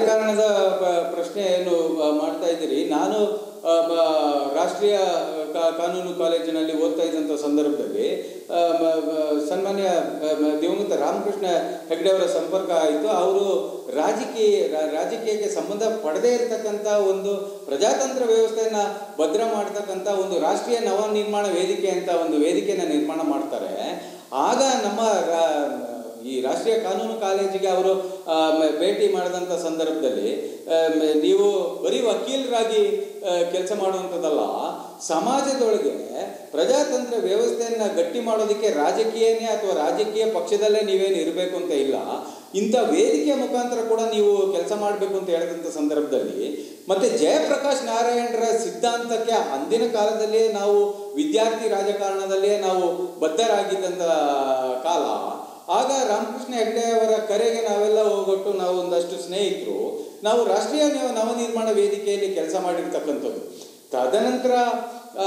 ರಾಜಕಾರಣದ ಪ- ಪ್ರಶ್ನೆ ಏನು ಆ, ಮಾಡ್ತಾ ಇದ್ದೀರಿ ನಾನು ಆ, ಬ- ರಾಷ್ಟ್ರೀಯ ಕಾ- ಕಾನೂನು ಕಾಲೇಜಿನಲ್ಲಿ ಓದ್ತಾ ಇದ್ದಂಥ ಸಂದರ್ಭದಲ್ಲಿ ಆ, ಮ- ಮ- ಸನ್ಮಾನ್ಯ ಆ, ಮ- ದಿವಂಗತ ರಾಮಕೃಷ್ಣ ಹೆಗಡೆ ಅವರ ಸಂಪರ್ಕ ಆಯಿತು ಅವರು ರಾಜಕೀಯ ರಾ- ರಾಜಕೀಯಕ್ಕೆ ಸಂಬಂಧ ಪಡದೇ ಇರತಕ್ಕಂಥ ಒಂದು ಪ್ರಜಾತಂತ್ರ ವ್ಯವಸ್ಥೆಯನ್ನ ಭದ್ರ ಮಾಡ್ತಕ್ಕಂಥ ಒಂದು ರಾಷ್ಟ್ರೀಯ ನವ ನಿರ್ಮಾಣ ವೇದಿಕೆ ಅಂತ ಒಂದು ವೇದಿಕೆನ ನಿರ್ಮಾಣ ಮಾಡ್ತಾರೆ ಆಗ ನಮ್ಮ ರಾ- ಈ ರಾಷ್ಟ್ರೀಯ ಕಾನೂನು ಕಾಲೇಜಿಗೆ ಅವರು ಆ, ಮ- ಭೇಟಿ ಮಾಡಿದಂಥ ಸಂದರ್ಭದಲ್ಲಿ ಆ, ಮ- ನೀವು ಬರೀ ವಕೀಲರಾಗಿ ಕೆಲಸ ಮಾಡುವಂಥದ್ದಲ್ಲ ಸಮಾಜದೊಳಗೆ ಪ್ರಜಾತಂತ್ರ ವ್ಯವಸ್ಥೆಯನ್ನ ಗಟ್ಟಿ ಮಾಡೋದಕ್ಕೆ ರಾಜಕೀಯನೇ ಅಥವಾ ರಾಜಕೀಯ ಪಕ್ಷದಲ್ಲೇ ನೀವೇನು ಇರಬೇಕು ಅಂತ ಇಲ್ಲ ಇಂಥ ವೇದಿಕೆಯ ಮುಖಾಂತರ ಕೂಡ ನೀವು ಕೆಲಸ ಮಾಡಬೇಕು ಅಂತ ಹೇಳಿದಂಥ ಸಂದರ್ಭದಲ್ಲಿ ಮತ್ತೆ ಜಯಪ್ರಕಾಶ್ ನಾರಾಯಣರ ಸಿದ್ಧಾಂತಕ್ಕೆ ಅಂದಿನ ಕಾಲದಲ್ಲಿಯೇ ನಾವು ವಿದ್ಯಾರ್ಥಿ ರಾಜಕಾರಣದಲ್ಲಿಯೇ ನಾವು ಬದ್ಧರಾಗಿದ್ದಂಥ ಕಾಲ ಆಗ ರಾಮಕೃಷ್ಣ ಹೆಗಡೆ ಅವರ ಕರೆಗೆ ನಾವೆಲ್ಲ ಹೋಗೊಟ್ಟು ನಾವು ಒಂದಷ್ಟು ಸ್ನೇಹಿತರು ನಾವು ರಾಷ್ಟ್ರೀಯ ನವ- ನವನಿರ್ಮಾಣ ವೇದಿಕೆಯಲ್ಲಿ ಕೆಲಸ ಮಾಡಿರ್ತಕ್ಕಂಥದ್ದು ತದನಂತರ ಆ,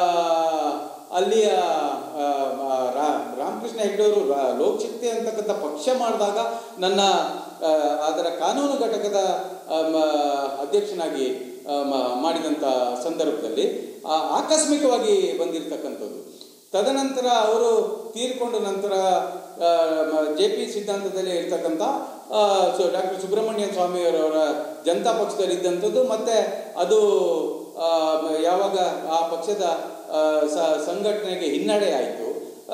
ಅಲ್ಲಿಯ ಆ, ಆ, ರಾ- ರಾಮಕೃಷ್ಣ ಹೆಗಡೆ ಅವರು ರಾ- ಲೋಕಶಕ್ತಿ ಅಂತಕ್ಕಂಥ ಪಕ್ಷ ಮಾಡಿದಾಗ ನನ್ನ ಆ, ಅದರ ಕಾನೂನು ಘಟಕದ ಆ, ಮ- ಅಧ್ಯಕ್ಷನಾಗಿ ಆ, ಮ- ಮಾಡಿದಂಥ ಸಂದರ್ಭದಲ್ಲಿ ಆ, ಆಕಸ್ಮಿಕವಾಗಿ ಬಂದಿರತಕ್ಕಂಥದ್ದು ತದನಂತರ ಅವರು ತೀರ್ಕೊಂಡ ನಂತರ ಜೆ ಪಿ ಸಿದ್ಧಾಂತದಲ್ಲಿ ಇರ್ತಕ್ಕಂಥ ಡಾಕ್ಟರ್ ಸುಬ್ರಹ್ಮಣ್ಯ ಸ್ವಾಮಿಯವರವರ ಜನತಾ ಪಕ್ಷದಲ್ಲಿ ಇದ್ದಂಥದ್ದು ಮತ್ತೆ ಅದು ಆ, ಮ- ಯಾವಾಗ ಆ ಪಕ್ಷದ ಆ, ಸ- ಸಂಘಟನೆಗೆ ಹಿನ್ನಡೆ ಆಯಿತು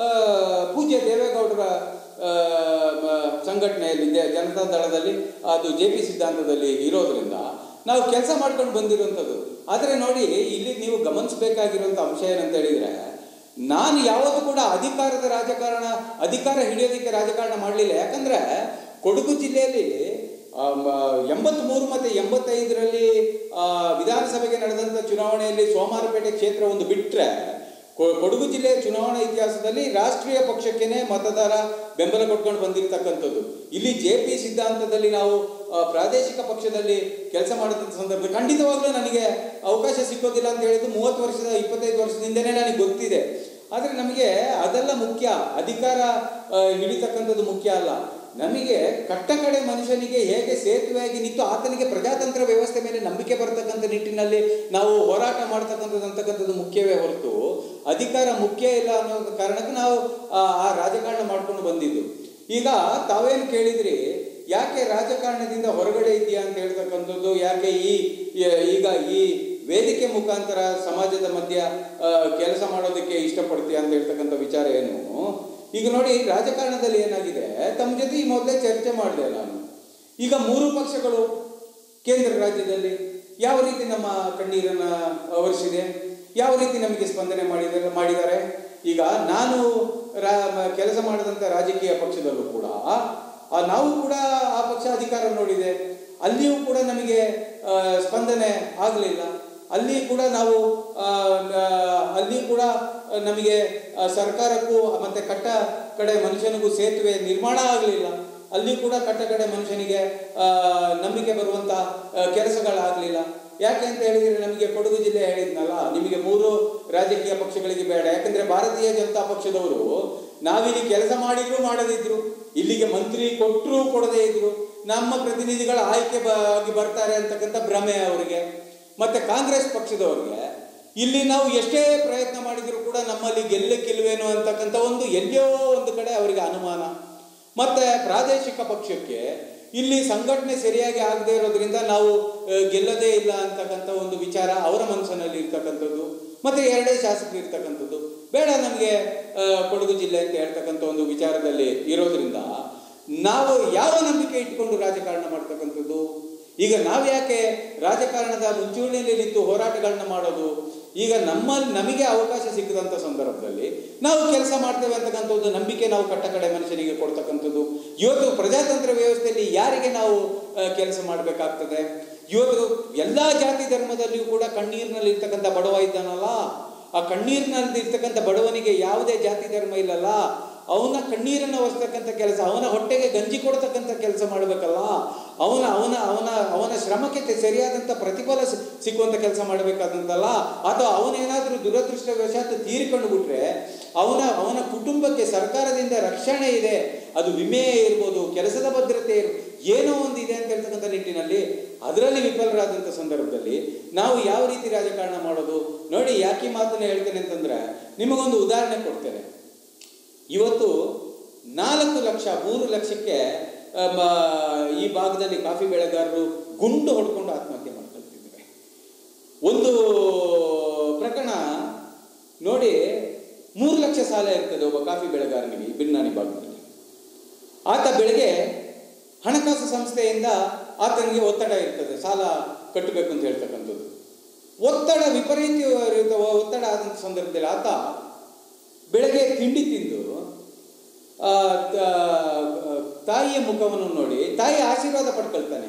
ಪೂಜ್ಯ ದೇವೇಗೌಡರ ಆ, ಮ- ಸಂಘಟನೆಯಲ್ಲಿ ದೆ- ಜನತಾ ದಳದಲ್ಲಿ ಅದು ಜೆ ಪಿ ಸಿದ್ಧಾಂತದಲ್ಲಿ ಇರೋದ್ರಿಂದ ನಾವು ಕೆಲಸ ಮಾಡ್ಕೊಂಡು ಬಂದಿರುವಂಥದ್ದು ಆದರೆ ನೋಡಿ ಇಲ್ಲಿ ನೀವು ಗಮನಿಸಬೇಕಾಗಿರುವಂಥ ಅಂಶ ಏನಂತ ಹೇಳಿದರೆ ನಾನು ಯಾವತ್ತೂ ಕೂಡ ಅಧಿಕಾರದ ರಾಜಕಾರಣ ಅಧಿಕಾರ ಹಿಡಿಯೋದಕ್ಕೆ ರಾಜಕಾರಣ ಮಾಡಲಿಲ್ಲ ಯಾಕಂದ್ರೆ ಕೊಡಗು ಜಿಲ್ಲೆಯಲ್ಲಿ ಆ, ಮ- ಎಂಬತ್ಮೂರು ಮತ್ತು ಎಂಬತ್ತೈದರಲ್ಲಿ ಆ, ವಿಧಾನಸಭೆಗೆ ನಡೆದಂಥ ಚುನಾವಣೆಯಲ್ಲಿ ಸೋಮವಾರಪೇಟೆ ಕ್ಷೇತ್ರ ಒಂದು ಬಿಟ್ಟರೆ ಕೊಡಗು ಜಿಲ್ಲೆಯ ಚುನಾವಣಾ ಇತಿಹಾಸದಲ್ಲಿ ರಾಷ್ಟ್ರೀಯ ಪಕ್ಷಕ್ಕೇನೆ ಮತದಾರ ಬೆಂಬಲ ಕೊಟ್ಕೊಂಡು ಬಂದಿರತಕ್ಕಂಥದ್ದು ಇಲ್ಲಿ ಜೆ ಪಿ ಸಿದ್ಧಾಂತದಲ್ಲಿ ನಾವು ಆ, ಪ್ರಾದೇಶಿಕ ಪಕ್ಷದಲ್ಲಿ ಕೆಲಸ ಮಾಡಿದಂಥ ಸಂದರ್ಭದಲ್ಲಿ ಖಂಡಿತವಾಗ್ಲೂ ನನಗೆ ಅವಕಾಶ ಸಿಕ್ಕೋದಿಲ್ಲ ಅಂತ ಹೇಳಿದ್ದು ಮೂವತ್ತು ವರ್ಷದ ಇಪ್ಪತ್ತೈದು ವರ್ಷದಿಂದನೇ ನನಗೆ ಗೊತ್ತಿದೆ ಆದರೆ ನಮಗೆ ಅದೆಲ್ಲ ಮುಖ್ಯ ಅಧಿಕಾರ ಆ, ಹಿಡಿತಕ್ಕಂಥದ್ದು ಮುಖ್ಯ ಅಲ್ಲ ನಮಗೆ ಕಟ್ಟ ಕಡೆ ಮನುಷ್ಯನಿಗೆ ಹೇಗೆ ಸೇತುವೆಯಾಗಿ ನಿಂತು ಆತನಿಗೆ ಪ್ರಜಾತಂತ್ರ ವ್ಯವಸ್ಥೆ ಮೇಲೆ ನಂಬಿಕೆ ಬರತಕ್ಕಂಥ ನಿಟ್ಟಿನಲ್ಲಿ ನಾವು ಹೋರಾಟ ಮಾಡ್ತಕ್ಕಂಥದ್ದು ಅಂತಕ್ಕಂಥದ್ದು ಮುಖ್ಯವೇ ಹೊರತು ಅಧಿಕಾರ ಮುಖ್ಯ ಇಲ್ಲ ಅನ್ನೋ ಕಾರಣಕ್ಕೆ ನಾವು ಆ ಆ ರಾಜಕಾರಣ ಮಾಡ್ಕೊಂಡು ಬಂದಿದ್ದು ಈಗ ತಾವೇನು ಕೇಳಿದ್ರಿ ಯಾಕೆ ರಾಜಕಾರಣದಿಂದ ಹೊರಗಡೆ ಇದೆಯಾ ಅಂತ ಹೇಳ್ತಕ್ಕಂಥದ್ದು ಯಾಕೆ ಈ ಈ- ಈಗ ಈ ವೇದಿಕೆ ಮುಖಾಂತರ ಸಮಾಜದ ಮಧ್ಯ ಕೆಲಸ ಮಾಡೋದಕ್ಕೆ ಇಷ್ಟಪಡ್ತೀಯ ಅಂತ ಹೇಳ್ತಕ್ಕಂಥ ವಿಚಾರ ಏನು ಈಗ ನೋಡಿ ರಾಜಕಾರಣದಲ್ಲಿ ಏನಾಗಿದೆ ತಮ್ಮ ಜೊತೆ ಈ ಮೊದಲೇ ಚರ್ಚೆ ಮಾಡಿದೆ ನಾನು ಈಗ ಮೂರು ಪಕ್ಷಗಳು ಕೇಂದ್ರ ರಾಜ್ಯದಲ್ಲಿ ಯಾವ ರೀತಿ ನಮ್ಮ ಕಣ್ಣೀರನ್ನ ಒರೆಸಿದೆ ಯಾವ ರೀತಿ ನಮಗೆ ಸ್ಪಂದನೆ ಮಾಡಿದ್ದಾರೆ ಮಾಡಿದ್ದಾರೆ ಈಗ ನಾನು ರಾ ಮ- ಕೆಲಸ ಮಾಡಿದಂಥ ರಾಜಕೀಯ ಪಕ್ಷದಲ್ಲೂ ಕೂಡ ಆ, ನಾವು ಕೂಡ ಆ ಪಕ್ಷ ಅಧಿಕಾರ ನೋಡಿದೆ ಅಲ್ಲಿಯೂ ಕೂಡ ನಮಗೆ ಆ, ಸ್ಪಂದನೆ ಆಗಲಿಲ್ಲ ಅಲ್ಲಿ ಕೂಡ ನಾವು ಆ, ನ- ಅಲ್ಲಿ ಕೂಡ ನಮಗೆ ಆ, ಸರ್ಕಾರಕ್ಕೂ ಮತ್ತೆ ಕಟ್ಟ ಕಡೆ ಮನುಷ್ಯನಿಗೂ ಸೇತುವೆ ನಿರ್ಮಾಣ ಆಗಲಿಲ್ಲ ಅಲ್ಲಿ ಕೂಡ ಕಟ್ಟ ಕಡೆ ಮನುಷ್ಯನಿಗೆ ಆ, ನಂಬಿಕೆ ಬರುವಂತ ಕೆಲಸಗಳಾಗಲಿಲ್ಲ ಯಾಕೆ ಅಂತ ಹೇಳಿದ್ರೆ ನಮಗೆ ಕೊಡಗು ಜಿಲ್ಲೆ ಹೇಳಿದ್ನಲ್ಲ ನಿಮಗೆ ಮೂರು ರಾಜಕೀಯ ಪಕ್ಷಗಳಿಗೆ ಬೇಡ ಯಾಕಂದ್ರೆ ಭಾರತೀಯ ಜನತಾ ಪಕ್ಷದವರು ನಾವಿಲ್ಲಿ ಕೆಲಸ ಮಾಡಿದ್ರು ಮಾಡದಿದ್ರು ಇಲ್ಲಿಗೆ ಮಂತ್ರಿ ಕೊಟ್ಟರು ಕೊಡದೇ ಇದ್ರು ನಮ್ಮ ಪ್ರತಿನಿಧಿಗಳ ಆಯ್ಕೆ ಬ- ಆಗಿ ಬರ್ತಾರೆ ಅಂತಕ್ಕಂಥ ಭ್ರಮೆ ಅವರಿಗೆ ಮತ್ತೆ ಕಾಂಗ್ರೆಸ್ ಪಕ್ಷದವ್ರಿಗೆ ಇಲ್ಲಿ ನಾವು ಎಷ್ಟೇ ಪ್ರಯತ್ನ ಮಾಡಿದ್ರು ಕೂಡ ನಮ್ಮಲ್ಲಿ ಗೆಲ್ಲಕ್ಕಿಲ್ವೇನೋ ಅಂತಕ್ಕಂಥ ಒಂದು ಎಲ್ಲಿಯೋ ಒಂದು ಕಡೆ ಅವರಿಗೆ ಅನುಮಾನ ಮತ್ತೆ ಪ್ರಾದೇಶಿಕ ಪಕ್ಷಕ್ಕೆ ಇಲ್ಲಿ ಸಂಘಟನೆ ಸರಿಯಾಗಿ ಆಗದೆ ಇರೋದ್ರಿಂದ ನಾವು ಆ, ಗೆಲ್ಲದೇ ಇಲ್ಲ ಅಂತಕ್ಕಂಥ ಒಂದು ವಿಚಾರ ಅವರ ಮನಸ್ಸಿನಲ್ಲಿ ಇರ್ತಕ್ಕಂಥದ್ದು ಮತ್ತೆ ಎರಡೇ ಶಾಸಕರು ಇರ್ತಕ್ಕಂಥದ್ದು ಬೇಡ ನಮಗೆ ಕೊಡಗು ಜಿಲ್ಲೆ ಅಂತ ಹೇಳ್ತಕ್ಕಂಥ ಒಂದು ವಿಚಾರದಲ್ಲಿ ಇರೋದ್ರಿಂದ ನಾವು ಯಾವ ನಂಬಿಕೆ ಇಟ್ಕೊಂಡು ರಾಜಕಾರಣ ಮಾಡ್ತಕ್ಕಂಥದ್ದು ಈಗ ನಾವು ಯಾಕೆ ರಾಜಕಾರಣದ ಮುಂಚೂಣಿಯಲ್ಲಿ ನಿಂತು ಹೋರಾಟಗಳನ್ನ ಮಾಡೋದು ಈಗ ನಮ್ಮಲ್ಲಿ ನಮಗೆ ಅವಕಾಶ ಸಿಕ್ಕದಂಥ ಸಂದರ್ಭದಲ್ಲಿ ನಾವು ಕೆಲಸ ಮಾಡ್ತೇವೆ ಅಂತಕ್ಕಂಥ ಒಂದು ನಂಬಿಕೆ ನಾವು ಕಟ್ಟ ಕಡೆ ಮನುಷ್ಯನಿಗೆ ಕೊಡ್ತಕ್ಕಂಥದ್ದು ಇವತ್ತು ಪ್ರಜಾತಂತ್ರ ವ್ಯವಸ್ಥೆಯಲ್ಲಿ ಯಾರಿಗೆ ನಾವು ಕೆಲಸ ಮಾಡಬೇಕಾಗ್ತದೆ ಇವತ್ತು ಎಲ್ಲ ಜಾತಿ ಧರ್ಮದಲ್ಲಿಯೂ ಕೂಡ ಕಣ್ಣೀರಿನಲ್ಲಿ ಇರ್ತಕ್ಕಂಥ ಬಡವ ಇದ್ದಾನಲ್ಲ ಆ ಕಣ್ಣೀರಿನಲ್ಲಿ ಇರ್ತಕ್ಕಂಥ ಬಡವನಿಗೆ ಯಾವುದೇ ಜಾತಿ ಧರ್ಮ ಇಲ್ಲಲ್ಲ ಅವನ ಕಣ್ಣೀರನ್ನು ಒರೆಸ್ತಕ್ಕಂಥ ಕೆಲಸ ಅವನ ಹೊಟ್ಟೆಗೆ ಗಂಜಿ ಕೊಡ್ತಕ್ಕಂಥ ಕೆಲಸ ಮಾಡಬೇಕಲ್ಲ ಅವನ ಅವನ ಅವನ ಅವನ ಶ್ರಮಕ್ಕೆ ತೆ- ಸರಿಯಾದಂಥ ಪ್ರತಿಫಲ ಸಿ- ಸಿಕ್ಕುವಂಥ ಕೆಲಸ ಮಾಡಬೇಕಾದಂತಲ್ಲ ಅಥವಾ ಅವನೇನಾದರೂ ದುರದೃಷ್ಟವಶಾತ್ ತೀರಿಕೊಂಡು ಬಿಟ್ರೆ ಅವನ ಅವನ ಕುಟುಂಬಕ್ಕೆ ಸರ್ಕಾರದಿಂದ ರಕ್ಷಣೆ ಇದೆ ಅದು ವಿಮೆ ಇರ್ಬೋದು ಕೆಲಸದ ಭದ್ರತೆ ಇರ್ಬೋದು ಏನೋ ಒಂದು ಇದೆ ಅಂತ ಹೇಳ್ತಕ್ಕಂಥ ನಿಟ್ಟಿನಲ್ಲಿ ಅದರಲ್ಲಿ ವಿಫಲರಾದಂಥ ಸಂದರ್ಭದಲ್ಲಿ ನಾವು ಯಾವ ರೀತಿ ರಾಜಕಾರಣ ಮಾಡೋದು ನೋಡಿ ಯಾಕೆ ಈ ಮಾತನ್ನ ಹೇಳ್ತೇನೆ ಅಂತಂದ್ರೆ ನಿಮಗೊಂದು ಉದಾಹರಣೆ ಕೊಡ್ತೇನೆ ಇವತ್ತು ನಾಲ್ಕು ಲಕ್ಷ ಮೂರು ಲಕ್ಷಕ್ಕೆ ಆ, ಮ- ಈ ಭಾಗದಲ್ಲಿ ಕಾಫಿ ಬೆಳೆಗಾರರು ಗುಂಡು ಹೊಡ್ಕೊಂಡು ಆತ್ಮಹತ್ಯೆ ಮಾಡ್ಕೊಳ್ತಿದ್ದಾರೆ ಒಂದು ಪ್ರಕರಣ ನೋಡಿ ಮೂರು ಲಕ್ಷ ಸಾಲ ಇರ್ತದೆ ಒಬ್ಬ ಕಾಫಿ ಬೆಳೆಗಾರನಿಗೆ ಈ ಬಿನ್ನಾನಿ ಭಾಗದಲ್ಲಿ ಆತ ಬೆಳಗ್ಗೆ ಹಣಕಾಸು ಸಂಸ್ಥೆಯಿಂದ ಆತನಿಗೆ ಒತ್ತಡ ಇರ್ತದೆ ಸಾಲ ಕಟ್ಟಬೇಕು ಅಂತ ಹೇಳ್ತಕ್ಕಂಥದ್ದು ಒತ್ತಡ ವಿಪರೀತ ಒತ್ತಡ ಆದಂಥ ಸಂದರ್ಭದಲ್ಲಿ ಆತ ಬೆಳಗ್ಗೆ ತಿಂಡಿ ತಿಂದು ಆ, ತ- ತಾಯಿಯ ಮುಖವನ್ನು ನೋಡಿ ತಾಯಿ ಆಶೀರ್ವಾದ ಪಡ್ಕೊಳ್ತಾನೆ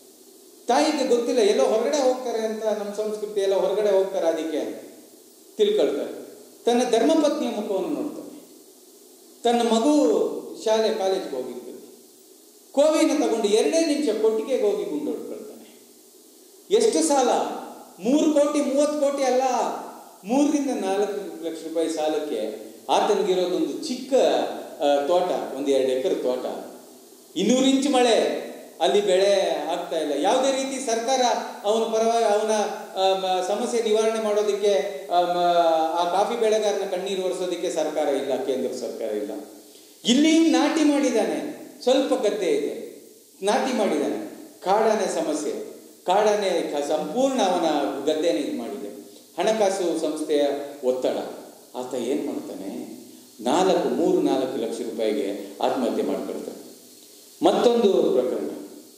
ತಾಯಿಗೆ ಗೊತ್ತಿಲ್ಲ ಎಲ್ಲೋ ಹೊರಗಡೆ ಹೋಗ್ತಾರೆ ಅಂತ ನಮ್ಮ ಸಂಸ್ಕೃತಿ ಎಲ್ಲ ಹೊರಗಡೆ ಹೋಗ್ತಾರೆ ಅದಕ್ಕೆ ತಿಳ್ಕೊಳ್ತಾರೆ ತನ್ನ ಧರ್ಮಪತ್ನಿಯ ಮುಖವನ್ನು ನೋಡ್ತಾನೆ ತನ್ನ ಮಗು ಶಾಲೆ ಕಾಲೇಜ್ಗೆ ಹೋಗಿರ್ತದೆ ಕೋವಿನ ತಗೊಂಡು ಎರಡೇ ನಿಮಿಷ ಕೊಟ್ಟಿಗೆಗೆ ಹೋಗಿ ಗುಂಡು ಹೊಡ್ಕೊಳ್ತಾನೆ ಎಷ್ಟು ಸಾಲ ಮೂರು ಕೋಟಿ ಮೂವತ್ತು ಕೋಟಿ ಅಲ್ಲ ಮೂರರಿಂದ ನಾಲ್ಕು ಲಕ್ಷ ರೂಪಾಯಿ ಸಾಲಕ್ಕೆ ಆತನಿಗಿರೋದೊಂದು ಚಿಕ್ಕ ಆ, ತೋಟ ಒಂದು ಎರಡು ಎಕರೆ ತೋಟ ಇನ್ನೂರು ಇಂಚು ಮಳೆ ಅಲ್ಲಿ ಬೆಳೆ ಆಗ್ತಾ ಇಲ್ಲ ಯಾವುದೇ ರೀತಿ ಸರ್ಕಾರ ಅವನ ಪರವಾಗಿ ಅವನ ಆ, ಮ- ಸಮಸ್ಯೆ ನಿವಾರಣೆ ಮಾಡೋದಕ್ಕೆ ಆ, ಮ- ಆ ಕಾಫಿ ಬೆಳೆಗಾರನ ಕಣ್ಣೀರು ಒರೆಸೋದಕ್ಕೆ ಸರ್ಕಾರ ಇಲ್ಲ ಕೇಂದ್ರ ಸರ್ಕಾರ ಇಲ್ಲ ಇಲ್ಲಿ ನಾಟಿ ಮಾಡಿದ್ದಾನೆ ಸ್ವಲ್ಪ ಗದ್ದೆ ಇದೆ ನಾಟಿ ಮಾಡಿದ್ದಾನೆ ಕಾಡಾನೆ ಸಮಸ್ಯೆ ಕಾಡಾನೆ ಕ- ಸಂಪೂರ್ಣ ಅವನ ಗದ್ದೆನ ಇದು ಮಾಡಿದೆ ಹಣಕಾಸು ಸಂಸ್ಥೆಯ ಒತ್ತಡ ಆತ ಏನು ಮಾಡ್ತಾನೆ ನಾಲ್ಕು ಮೂರು ನಾಲ್ಕು ಲಕ್ಷ ರೂಪಾಯಿಗೆ ಆತ್ಮಹತ್ಯೆ ಮಾಡ್ಕೊಳ್ತಾನೆ ಮತ್ತೊಂದು ಪ್ರಕರಣ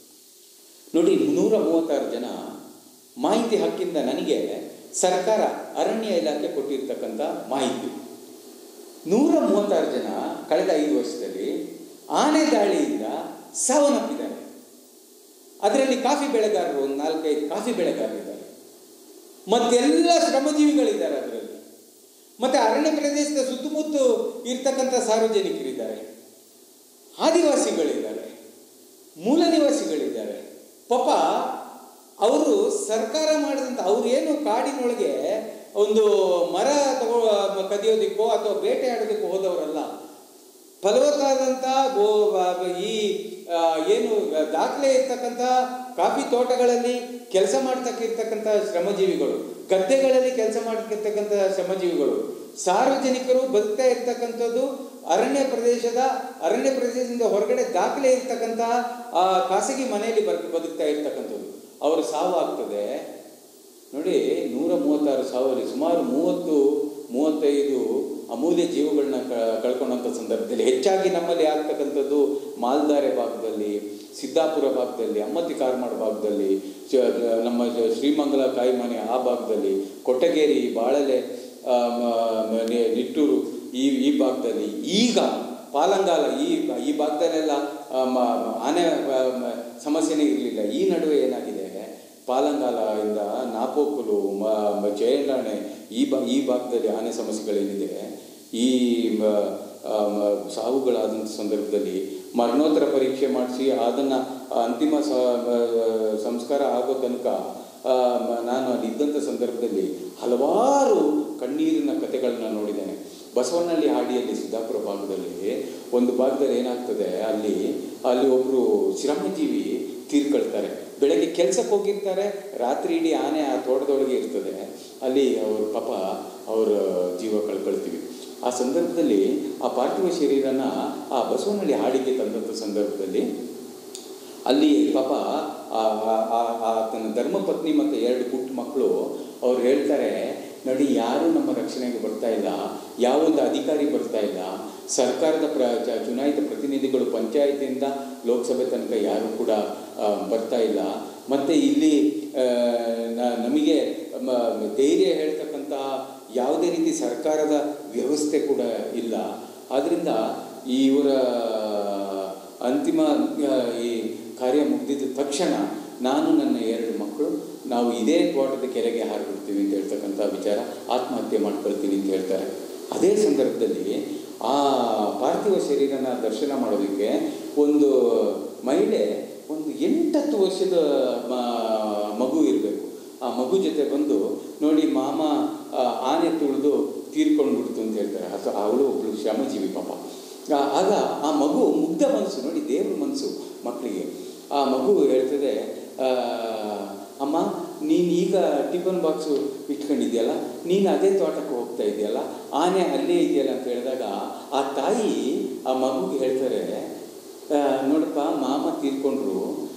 ನೋಡಿ ನೂರ ಮೂವತ್ತಾರು ಜನ ಮಾಹಿತಿ ಹಕ್ಕಿಂದ ನನಗೆ ಸರ್ಕಾರ ಅರಣ್ಯ ಇಲಾಖೆ ಕೊಟ್ಟಿರ್ತಕ್ಕಂಥ ಮಾಹಿತಿ ನೂರ ಮೂವತ್ತಾರು ಜನ ಕಳೆದ ಐದು ವರ್ಷದಲ್ಲಿ ಆನೆ ದಾಳಿಯಿಂದ ಸಾವನ್ನಪ್ಪಿದ್ದಾರೆ ಅದರಲ್ಲಿ ಕಾಫಿ ಬೆಳೆಗಾರರು ಒಂದು ನಾಲ್ಕೈದು ಕಾಫಿ ಬೆಳೆಗಾರರಿದ್ದಾರೆ ಮತ್ತೆಲ್ಲ ಶ್ರಮಜೀವಿಗಳಿದ್ದಾರೆ ಅದರಲ್ಲಿ ಮತ್ತೆ ಅರಣ್ಯ ಪ್ರದೇಶದ ಸುತ್ತಮುತ್ತ ಇರ್ತಕ್ಕಂಥ ಸಾರ್ವಜನಿಕರಿದ್ದಾರೆ ಆದಿವಾಸಿಗಳಿದ್ದಾರೆ ಮೂಲ ನಿವಾಸಿಗಳಿದ್ದಾರೆ ಪಾಪ ಅವರು ಸರ್ಕಾರ ಮಾಡಿದಂಥ ಅವ್ರು ಏನು ಕಾಡಿನೊಳಗೆ ಒಂದು ಮರ ತಗೋ ಕದಿಯೋದಕ್ಕೋ ಅಥವಾ ಬೇಟೆ ಆಡೋದಕ್ಕೋ ಹೋದವರಲ್ಲ ಫಲವತ್ತಾದಂಥ ಗೋ ಬ- ಈ ಆ, ಏನು ದಾಖಲೆ ಇರ್ತಕ್ಕಂಥ ಕಾಫಿ ತೋಟಗಳಲ್ಲಿ ಕೆಲಸ ಮಾಡ್ತಕ್ಕಿರ್ತಕ್ಕಂಥ ಶ್ರಮಜೀವಿಗಳು ಗದ್ದೆಗಳಲ್ಲಿ ಕೆಲಸ ಮಾಡ್ತಿರ್ತಕ್ಕಂಥ ಶ್ರಮಜೀವಿಗಳು ಸಾರ್ವಜನಿಕರು ಬದುಕ್ತಾ ಇರ್ತಕ್ಕಂಥದ್ದು ಅರಣ್ಯ ಪ್ರದೇಶದ ಅರಣ್ಯ ಪ್ರದೇಶದಿಂದ ಹೊರಗಡೆ ದಾಖಲೆ ಇರ್ತಕ್ಕಂಥ ಆ ಖಾಸಗಿ ಮನೆಯಲ್ಲಿ ಬರ್ ಬದುಕ್ತಾ ಇರ್ತಕ್ಕಂಥದ್ದು ಅವರ ಸಾವು ಆಗ್ತದೆ ನೋಡಿ ನೂರ ಮೂವತ್ತಾರು ಸಾವಿರ ಸುಮಾರು ಮೂವತ್ತು ಮೂವತ್ತೈದು ಅಮೂಲ್ಯ ಜೀವಗಳನ್ನ ಕ ಕಳ್ಕೊಂಡಂಥ ಸಂದರ್ಭದಲ್ಲಿ ಹೆಚ್ಚಾಗಿ ನಮ್ಮಲ್ಲಿ ಆಗ್ತಕ್ಕಂಥದ್ದು ಮಾಲ್ದಾರೆ ಭಾಗದಲ್ಲಿ ಸಿದ್ದಾಪುರ ಭಾಗದಲ್ಲಿ ಅಮ್ಮತ್ತಿ ಕಾರ್ಮಾಡ್ ಭಾಗದಲ್ಲಿ ಚ- ನಮ್ಮ ಜ- ಶ್ರೀಮಂಗಲ ಕಾಯಿಮನೆ ಆ ಭಾಗದಲ್ಲಿ ಕೊಟ್ಟಗೇರಿ ಬಾಳಲೆ ಆ, ಮ- ಮ- ನಿ- ನಿಟ್ಟೂರು ಈ ಈ ಭಾಗದಲ್ಲಿ ಈಗ ಪಾಲಂಗಾಲ ಈ ಈ ಭಾಗದಲ್ಲೆಲ್ಲ ಆ, ಮ- ಮ- ಆನೆ ಆ, ಮ- ಸಮಸ್ಯೆನೇ ಇರಲಿಲ್ಲ ಈ ನಡುವೆ ಏನಾಗಿದೆ ಪಾಲಂಗಾಲ ಇಂದ ನಾಪೋಕುಲು ಮ ಮ- ಜಯಂಡಾಣೆ ಈ ಬಾ ಈ ಭಾಗದಲ್ಲಿ ಆನೆ ಸಮಸ್ಯೆಗಳೇನಿದೆ ಈ ಮ- ಆ, ಮ- ಸಾವುಗಳಾದಂಥ ಸಂದರ್ಭದಲ್ಲಿ ಮರಣೋತ್ತರ ಪರೀಕ್ಷೆ ಮಾಡಿಸಿ ಅದನ್ನು ಅಂತಿಮ ಸ ಮ- ಸಂಸ್ಕಾರ ಆಗೋ ತನಕ ಆ, ಮ- ನಾನು ಅಲ್ಲಿ ಇದ್ದಂಥ ಸಂದರ್ಭದಲ್ಲಿ ಹಲವಾರು ಕಣ್ಣೀರಿನ ಕಥೆಗಳನ್ನ ನೋಡಿದ್ದೇನೆ ಬಸವನಹಳ್ಳಿ ಹಾಡಿಯಲ್ಲಿ ಸಿದ್ದಾಪುರ ಭಾಗದಲ್ಲಿ ಒಂದು ಭಾಗದಲ್ಲಿ ಏನಾಗ್ತದೆ ಅಲ್ಲಿ ಅಲ್ಲಿ ಒಬ್ಬರು ಶ್ರಮಜೀವಿ ತೀರ್ಕೊಳ್ತಾರೆ ಬೆಳಗ್ಗೆ ಕೆಲ್ಸಕ್ಕೆ ಹೋಗಿರ್ತಾರೆ ರಾತ್ರಿ ಇಡೀ ಆನೆ ಆ ತೋಟದೊಳಗೆ ಇರ್ತದೆ ಅಲ್ಲಿ ಅವ್ರ ಪಾಪ ಅವರ ಜೀವ ಕಳ್ಕೊಳ್ತೀವಿ ಆ ಸಂದರ್ಭದಲ್ಲಿ ಆ ಪಾರ್ಥಿವ ಶರೀರನ ಆ ಬಸವನಹಳ್ಳಿ ಹಾಡಿಗೆ ತಂದಂಥ ಸಂದರ್ಭದಲ್ಲಿ ಅಲ್ಲಿ ಪಾಪ ಆ- ಆ- ಆ- ಆ ತನ್ನ ಧರ್ಮಪತ್ನಿ ಮತ್ತು ಎರಡು ಪುಟ್ಟ ಮಕ್ಕಳು ಅವ್ರು ಹೇಳ್ತಾರೆ ನೋಡಿ ಯಾರೂ ನಮ್ಮ ರಕ್ಷಣೆಗೆ ಬರ್ತಾ ಇಲ್ಲ ಯಾವೊಂದು ಅಧಿಕಾರಿ ಬರ್ತಾ ಇಲ್ಲ ಸರ್ಕಾರದ ಪ್ರ ಚ- ಚುನಾಯಿತ ಪ್ರತಿನಿಧಿಗಳು ಪಂಚಾಯತಿಯಿಂದ ಲೋಕಸಭೆ ತನಕ ಯಾರೂ ಕೂಡ ಆ, ಬರ್ತಾ ಇಲ್ಲ ಮತ್ತು ಇಲ್ಲಿ ಆ, ನ- ನಮಗೆ ಮ- ಧೈರ್ಯ ಹೇಳ್ತಕ್ಕಂತಹ ಯಾವುದೇ ರೀತಿ ಸರ್ಕಾರದ ವ್ಯವಸ್ಥೆ ಕೂಡ ಇಲ್ಲ ಆದ್ದರಿಂದ ಇವರ ಅಂತಿಮ ಆ, ಈ ಕಾರ್ಯ ಮುಗಿದಿದ್ದ ತಕ್ಷಣ ನಾನು ನನ್ನ ಎರಡು ಮಕ್ಕಳು ನಾವು ಇದೇ ತೋಟದ ಕೆರೆಗೆ ಹಾರಿಬಿಡ್ತೀವಿ ಅಂತ ಹೇಳ್ತಕ್ಕಂಥ ವಿಚಾರ ಆತ್ಮಹತ್ಯೆ ಮಾಡ್ಕೊಳ್ತೀನಿ ಅಂತ ಹೇಳ್ತಾರೆ ಅದೇ ಸಂದರ್ಭದಲ್ಲಿ ಆ ಪಾರ್ಥಿವ ಶರೀರನ ದರ್ಶನ ಮಾಡೋದಕ್ಕೆ ಒಂದು ಮಹಿಳೆ ಒಂದು ಎಂಟತ್ತು ವರ್ಷದ ಮ- ಮಗು ಇರಬೇಕು ಆ ಮಗು ಜೊತೆ ಬಂದು ನೋಡಿ ಮಾಮ ಆ, ಆನೆ ತುಳಿದು ತೀರ್ಕೊಂಡ್ಬಿಡ್ತು ಅಂತ ಹೇಳ್ತಾರೆ ಅಥವಾ ಅವಳು ಒಬ್ಳು ಶ್ರಮಜೀವಿ ಪಾಪ ಆ, ಆಗ ಆ ಮಗು ಮುಗ್ಧ ಮನಸ್ಸು ನೋಡಿ ದೇವ್ರ ಮನಸ್ಸು ಮಕ್ಕಳಿಗೆ ಆ ಮಗು ಹೇಳ್ತದೆ ಆ, ನೀನು ಈಗ ಟಿಫನ್ ಬಾಕ್ಸು ಇಟ್ಕೊಂಡಿದ್ಯಲ್ಲ ನೀನು ಅದೇ ತೋಟಕ್ಕೆ ಹೋಗ್ತಾ ಇದೆಯಲ್ಲ ಆನೆ ಅಲ್ಲೇ ಇದೆಯಲ್ಲ ಅಂತ ಹೇಳಿದಾಗ ಆ ತಾಯಿ ಆ ಮಗುಗೆ ಹೇಳ್ತಾರೆ ಆ, ನೋಡಪ್ಪ ಮಾಮ ತೀರ್ಕೊಂಡ್ರು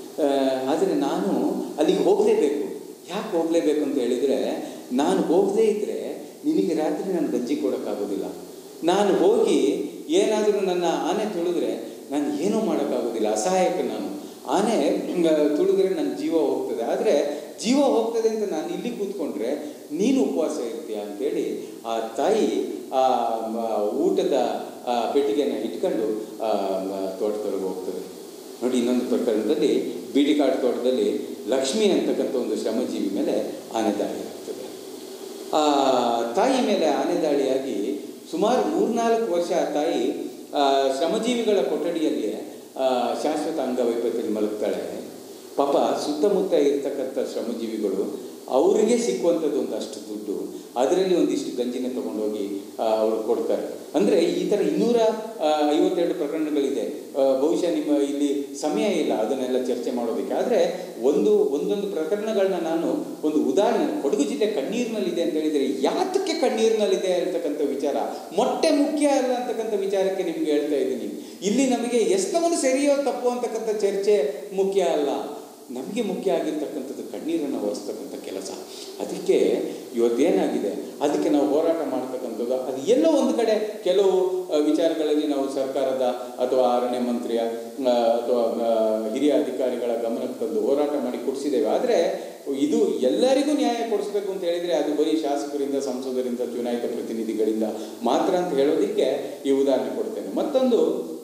ಆದರೆ ನಾನು ಅಲ್ಲಿಗೆ ಹೋಗಲೇಬೇಕು ಯಾಕೆ ಹೋಗಲೇಬೇಕು ಅಂತ ಹೇಳಿದರೆ ನಾನು ಹೋಗದೇ ಇದ್ದರೆ ನಿನಗೆ ರಾತ್ರಿ ನಾನು ಗಂಜಿ ಕೊಡೋಕ್ಕಾಗೋದಿಲ್ಲ ನಾನು ಹೋಗಿ ಏನಾದರೂ ನನ್ನ ಆನೆ ತುಳಿದ್ರೆ ನಾನು ಏನೂ ಮಾಡೋಕ್ಕಾಗೋದಿಲ್ಲ ಅಸಹಾಯಕ ನಾನು ಆನೆ ಮ್, ತುಳಿದ್ರೆ ನನ್ನ ಜೀವ ಹೋಗ್ತದೆ ಆದರೆ ಜೀವ ಹೋಗ್ತದೆ ಅಂತ ನಾನು ಇಲ್ಲಿ ಕೂತ್ಕೊಂಡ್ರೆ ನೀನು ಉಪವಾಸ ಇರ್ತೀಯ ಅಂತೇಳಿ ಆ ತಾಯಿ ಆ ಮ, ಊಟದ ಆ ಪೆಟ್ಟಿಗೆನ ಇಟ್ಕೊಂಡು ಆ, ಮ, ತೋಟದೊಳಗೆ ಹೋಗ್ತದೆ ನೋಡಿ ಇನ್ನೊಂದು ಪ್ರಕರಣದಲ್ಲಿ ಬೀಡಿಕಾಡು ತೋಟದಲ್ಲಿ ಲಕ್ಷ್ಮಿ ಅಂತಕ್ಕಂಥ ಒಂದು ಶ್ರಮಜೀವಿ ಮೇಲೆ ಆನೆ ದಾಳಿ ಆಗ್ತದೆ ಆ ತಾಯಿ ಮೇಲೆ ಆನೆ ದಾಳಿಯಾಗಿ ಸುಮಾರು ಮೂರ್ನಾಲ್ಕು ವರ್ಷ ಆ ತಾಯಿ ಆ, ಶ್ರಮಜೀವಿಗಳ ಕೊಠಡಿಯಲ್ಲಿ ಆ, ಶಾಶ್ವತ ಅಂಗವೈಫಲ್ಯದಲ್ಲಿ ಮಲಗ್ತಾಳೆ ಪಾಪ ಸುತ್ತಮುತ್ತ ಇರ್ತಕ್ಕಂಥ ಶ್ರಮಜೀವಿಗಳು ಅವರಿಗೆ ಸಿಕ್ಕುವಂಥದ್ದು ಒಂದಷ್ಟು ದುಡ್ಡು ಅದರಲ್ಲಿ ಒಂದಿಷ್ಟು ಗಂಜಿನ ತಗೊಂಡೋಗಿ ಆ, ಅವ್ರು ಕೊಡ್ತಾರೆ ಅಂದರೆ ಈ ಥರ ಇನ್ನೂರ ಆ, ಐವತ್ತೆರಡು ಪ್ರಕರಣಗಳಿದೆ ಆ, ಬಹುಶಃ ನಿಮ್ಮ ಇಲ್ಲಿ ಸಮಯ ಇಲ್ಲ ಅದನ್ನೆಲ್ಲ ಚರ್ಚೆ ಮಾಡೋದಕ್ಕೆ ಆದರೆ ಒಂದು ಒಂದೊಂದು ಪ್ರಕರಣಗಳನ್ನ ನಾನು ಒಂದು ಉದಾಹರಣೆ ಕೊಡಗು ಜಿಲ್ಲೆ ಕಣ್ಣೀರಿನಲ್ಲಿದೆ ಅಂತ ಹೇಳಿದರೆ ಯಾತಕ್ಕೆ ಕಣ್ಣೀರಿನಲ್ಲಿದೆ ಅಂತಕ್ಕಂಥ ವಿಚಾರ ಮೊಟ್ಟೆ ಮುಖ್ಯ ಅಲ್ಲ ಅಂತಕ್ಕಂಥ ವಿಚಾರಕ್ಕೆ ನಿಮ್ಗೆ ಹೇಳ್ತಾ ಇದ್ದೀನಿ ಇಲ್ಲಿ ನಮಗೆ ಎಷ್ಟವನ್ನು ಸರಿಯೋ ತಪ್ಪು ಅಂತಕ್ಕಂಥ ಚರ್ಚೆ ಮುಖ್ಯ ಅಲ್ಲ ನಮಗೆ ಮುಖ್ಯ ಆಗಿರ್ತಕ್ಕಂಥದ್ದು ಕಣ್ಣೀರನ್ನು ಒರೆಸ್ತಕ್ಕಂಥ ಕೆಲಸ ಅದಕ್ಕೆ ಇವತ್ತೇನಾಗಿದೆ ಅದಕ್ಕೆ ನಾವು ಹೋರಾಟ ಮಾಡ್ತಕ್ಕಂಥದ್ದು ಅದು ಎಲ್ಲೋ ಒಂದು ಕಡೆ ಕೆಲವು ಆ, ವಿಚಾರಗಳಲ್ಲಿ ನಾವು ಸರ್ಕಾರದ ಅಥವಾ ಅರಣ್ಯ ಮಂತ್ರಿಯ ಆ, ಅಥವಾ ಆ, ಹಿರಿಯ ಅಧಿಕಾರಿಗಳ ಗಮನಕ್ಕೆ ತಂದು ಹೋರಾಟ ಮಾಡಿ ಕೊಡಿಸಿದ್ದೇವೆ ಆದರೆ ಇದು ಎಲ್ಲರಿಗೂ ನ್ಯಾಯ ಕೊಡಿಸ್ಬೇಕು ಅಂತ ಹೇಳಿದರೆ ಅದು ಬರೀ ಶಾಸಕರಿಂದ ಸಂಸದರಿಂದ ಚುನಾಯಿತ ಪ್ರತಿನಿಧಿಗಳಿಂದ ಮಾತ್ರ ಅಂತ ಹೇಳೋದಕ್ಕೆ ಈ ಉದಾಹರಣೆ ಕೊಡ್ತೇನೆ ಮತ್ತೊಂದು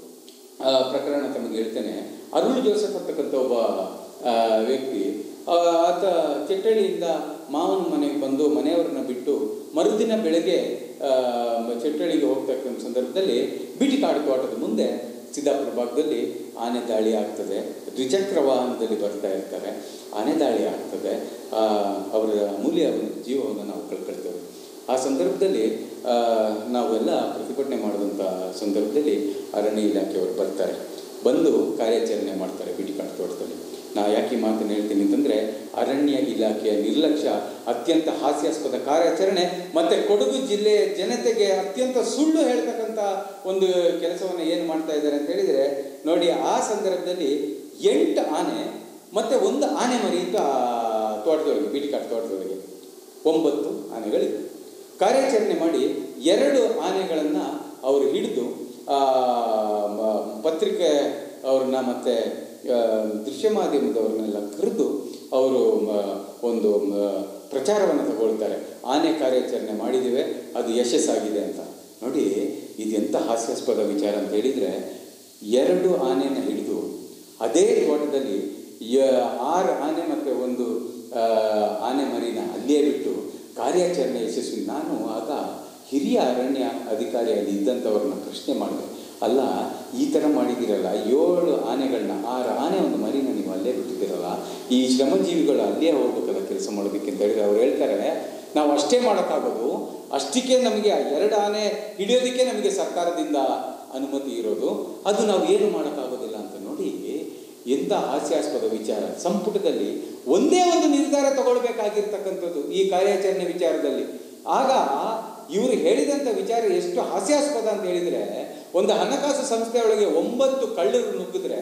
ಆ, ಪ್ರಕರಣ ತಮಗೆ ಹೇಳ್ತೇನೆ ಅರುಣ್ ಜೋಸೆಫ್ ಅಂತಕ್ಕಂಥ ಒಬ್ಬ ಆ, ವ್ಯಕ್ತಿ ಆ, ಆತ ಚಟ್ಟಳ್ಳಿಯಿಂದ ಮಾವನ ಮನೆಗೆ ಬಂದು ಮನೆಯವರನ್ನ ಬಿಟ್ಟು ಮರುದಿನ ಬೆಳಗ್ಗೆ ಆ, ಚಟ್ಟಳ್ಳಿಗೆ ಹೋಗ್ತಕ್ಕಂಥ ಸಂದರ್ಭದಲ್ಲಿ ಬಿಟಿಕಾಡು ತೋಟದ ಮುಂದೆ ಸಿದ್ದಾಪುರ ಭಾಗದಲ್ಲಿ ಆನೆ ದಾಳಿ ಆಗ್ತದೆ ದ್ವಿಚಕ್ರ ವಾಹನದಲ್ಲಿ ಬರ್ತಾ ಇರ್ತಾರೆ ಆನೆ ದಾಳಿ ಆಗ್ತದೆ ಆ, ಅವರ ಅಮೂಲ್ಯ ಒಂದು ಜೀವವನ್ನು ನಾವು ಕಳ್ಕೊಳ್ತೇವೆ ಆ ಸಂದರ್ಭದಲ್ಲಿ ಆ, ನಾವೆಲ್ಲ ಪ್ರತಿಭಟನೆ ಮಾಡಿದಂಥ ಸಂದರ್ಭದಲ್ಲಿ ಅರಣ್ಯ ಇಲಾಖೆಯವರು ಬರ್ತಾರೆ ಬಂದು ಕಾರ್ಯಾಚರಣೆ ಮಾಡ್ತಾರೆ ಬಿಡಿಕಾಡು ತೋಟದಲ್ಲಿ ನಾ ಯಾಕೆ ಈ ಮಾತನ್ನು ಹೇಳ್ತೀನಿ ಅಂತಂದರೆ ಅರಣ್ಯ ಇಲಾಖೆಯ ನಿರ್ಲಕ್ಷ್ಯ ಅತ್ಯಂತ ಹಾಸ್ಯಾಸ್ಪದ ಕಾರ್ಯಾಚರಣೆ ಮತ್ತು ಕೊಡಗು ಜಿಲ್ಲೆಯ ಜನತೆಗೆ ಅತ್ಯಂತ ಸುಳ್ಳು ಹೇಳ್ತಕ್ಕಂಥ ಒಂದು ಕೆಲಸವನ್ನು ಏನು ಮಾಡ್ತಾ ಇದ್ದಾರೆ ಅಂತ ಹೇಳಿದರೆ ನೋಡಿ ಆ ಸಂದರ್ಭದಲ್ಲಿ ಎಂಟು ಆನೆ ಮತ್ತು ಒಂದು ಆನೆ ಮರಿ ಇತ್ತು ಆ ತೋಟದೊಳಗೆ ಬಿಡಿಕಾಡು ತೋಟದೊಳಗೆ ಒಂಬತ್ತು ಆನೆಗಳಿವೆ ಕಾರ್ಯಾಚರಣೆ ಮಾಡಿ ಎರಡು ಆನೆಗಳನ್ನು ಅವರು ಹಿಡಿದು ಆ, ಮ- ಪತ್ರಿಕೆ ಅವ್ರನ್ನ ಮತ್ತು ದೃಶ್ಯ ಮಾಧ್ಯಮದವ್ರನ್ನೆಲ್ಲ ಕರೆದು ಅವರು ಮ- ಒಂದು ಮ- ಪ್ರಚಾರವನ್ನು ತಗೊಳ್ತಾರೆ ಆನೆ ಕಾರ್ಯಾಚರಣೆ ಮಾಡಿದ್ದೇವೆ ಅದು ಯಶಸ್ಸಾಗಿದೆ ಅಂತ ನೋಡಿ ಇದೆಂಥ ಹಾಸ್ಯಾಸ್ಪದ ವಿಚಾರ ಅಂತ ಹೇಳಿದರೆ ಎರಡು ಆನೆನ ಹಿಡಿದು ಅದೇ ತೋಟದಲ್ಲಿ ಯ- ಆರು ಆನೆ ಮತ್ತು ಒಂದು ಆ, ಆನೆ ಮರಿನ ಅಲ್ಲಿಯೇ ಬಿಟ್ಟು ಕಾರ್ಯಾಚರಣೆ ಯಶಸ್ವಿ ನಾನು ಆಗ ಹಿರಿಯ ಅರಣ್ಯ ಅಧಿಕಾರಿಯಲ್ಲಿ ಇದ್ದಂಥವ್ರನ್ನ ಪ್ರಶ್ನೆ ಮಾಡಿದೆ ಅಲ್ಲ ಈ ಥರ ಮಾಡಿದ್ದೀರಲ್ಲ ಏಳು ಆನೆಗಳನ್ನ ಆರು ಆನೆ ಒಂದು ಮರಿನ ನೀವು ಅಲ್ಲೇ ಬಿಟ್ಟಿದ್ದೀರಲ್ಲ ಈ ಶ್ರಮಜೀವಿಗಳು ಅಲ್ಲೇ ಹೋಗ್ಬೇಕಲ್ಲ ಕೆಲಸ ಮಾಡೋದಕ್ಕೆ ಅಂತ ಹೇಳಿದ್ರೆ ಅವ್ರು ಹೇಳ್ತಾರೆ ನಾವು ಅಷ್ಟೇ ಮಾಡೋಕ್ಕಾಗೋದು ಅಷ್ಟಕ್ಕೆ ನಮಗೆ ಆ ಎರಡು ಆನೆ ಹಿಡಿಯೋದಕ್ಕೆ ನಮಗೆ ಸರ್ಕಾರದಿಂದ ಅನುಮತಿ ಇರೋದು ಅದು ನಾವು ಏನು ಮಾಡೋಕ್ಕಾಗೋದಿಲ್ಲ ಅಂತ ನೋಡಿ ಎಂಥ ಹಾಸ್ಯಾಸ್ಪದ ವಿಚಾರ ಸಂಪುಟದಲ್ಲಿ ಒಂದೇ ಒಂದು ನಿರ್ಧಾರ ತಗೊಳ್ಬೇಕಾಗಿರ್ತಕ್ಕಂಥದ್ದು ಈ ಕಾರ್ಯಾಚರಣೆ ವಿಚಾರದಲ್ಲಿ ಆಗ ಇವರು ಹೇಳಿದಂಥ ವಿಚಾರ ಎಷ್ಟು ಹಾಸ್ಯಾಸ್ಪದ ಅಂತ ಹೇಳಿದರೆ ಒಂದು ಹಣಕಾಸು ಸಂಸ್ಥೆಯೊಳಗೆ ಒಂಬತ್ತು ಕಳ್ಳರು ನುಗ್ಗಿದ್ರೆ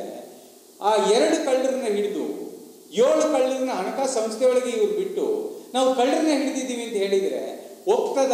ಆ ಎರಡು ಕಳ್ಳರನ್ನ ಹಿಡಿದು ಏಳು ಕಳ್ಳರನ್ನ ಹಣಕಾಸು ಸಂಸ್ಥೆಯೊಳಗೆ ಇವ್ರು ಬಿಟ್ಟು ನಾವು ಕಳ್ಳರನ್ನ ಹಿಡಿದಿದ್ದೀವಿ ಅಂತ ಹೇಳಿದರೆ ಒಪ್ತದ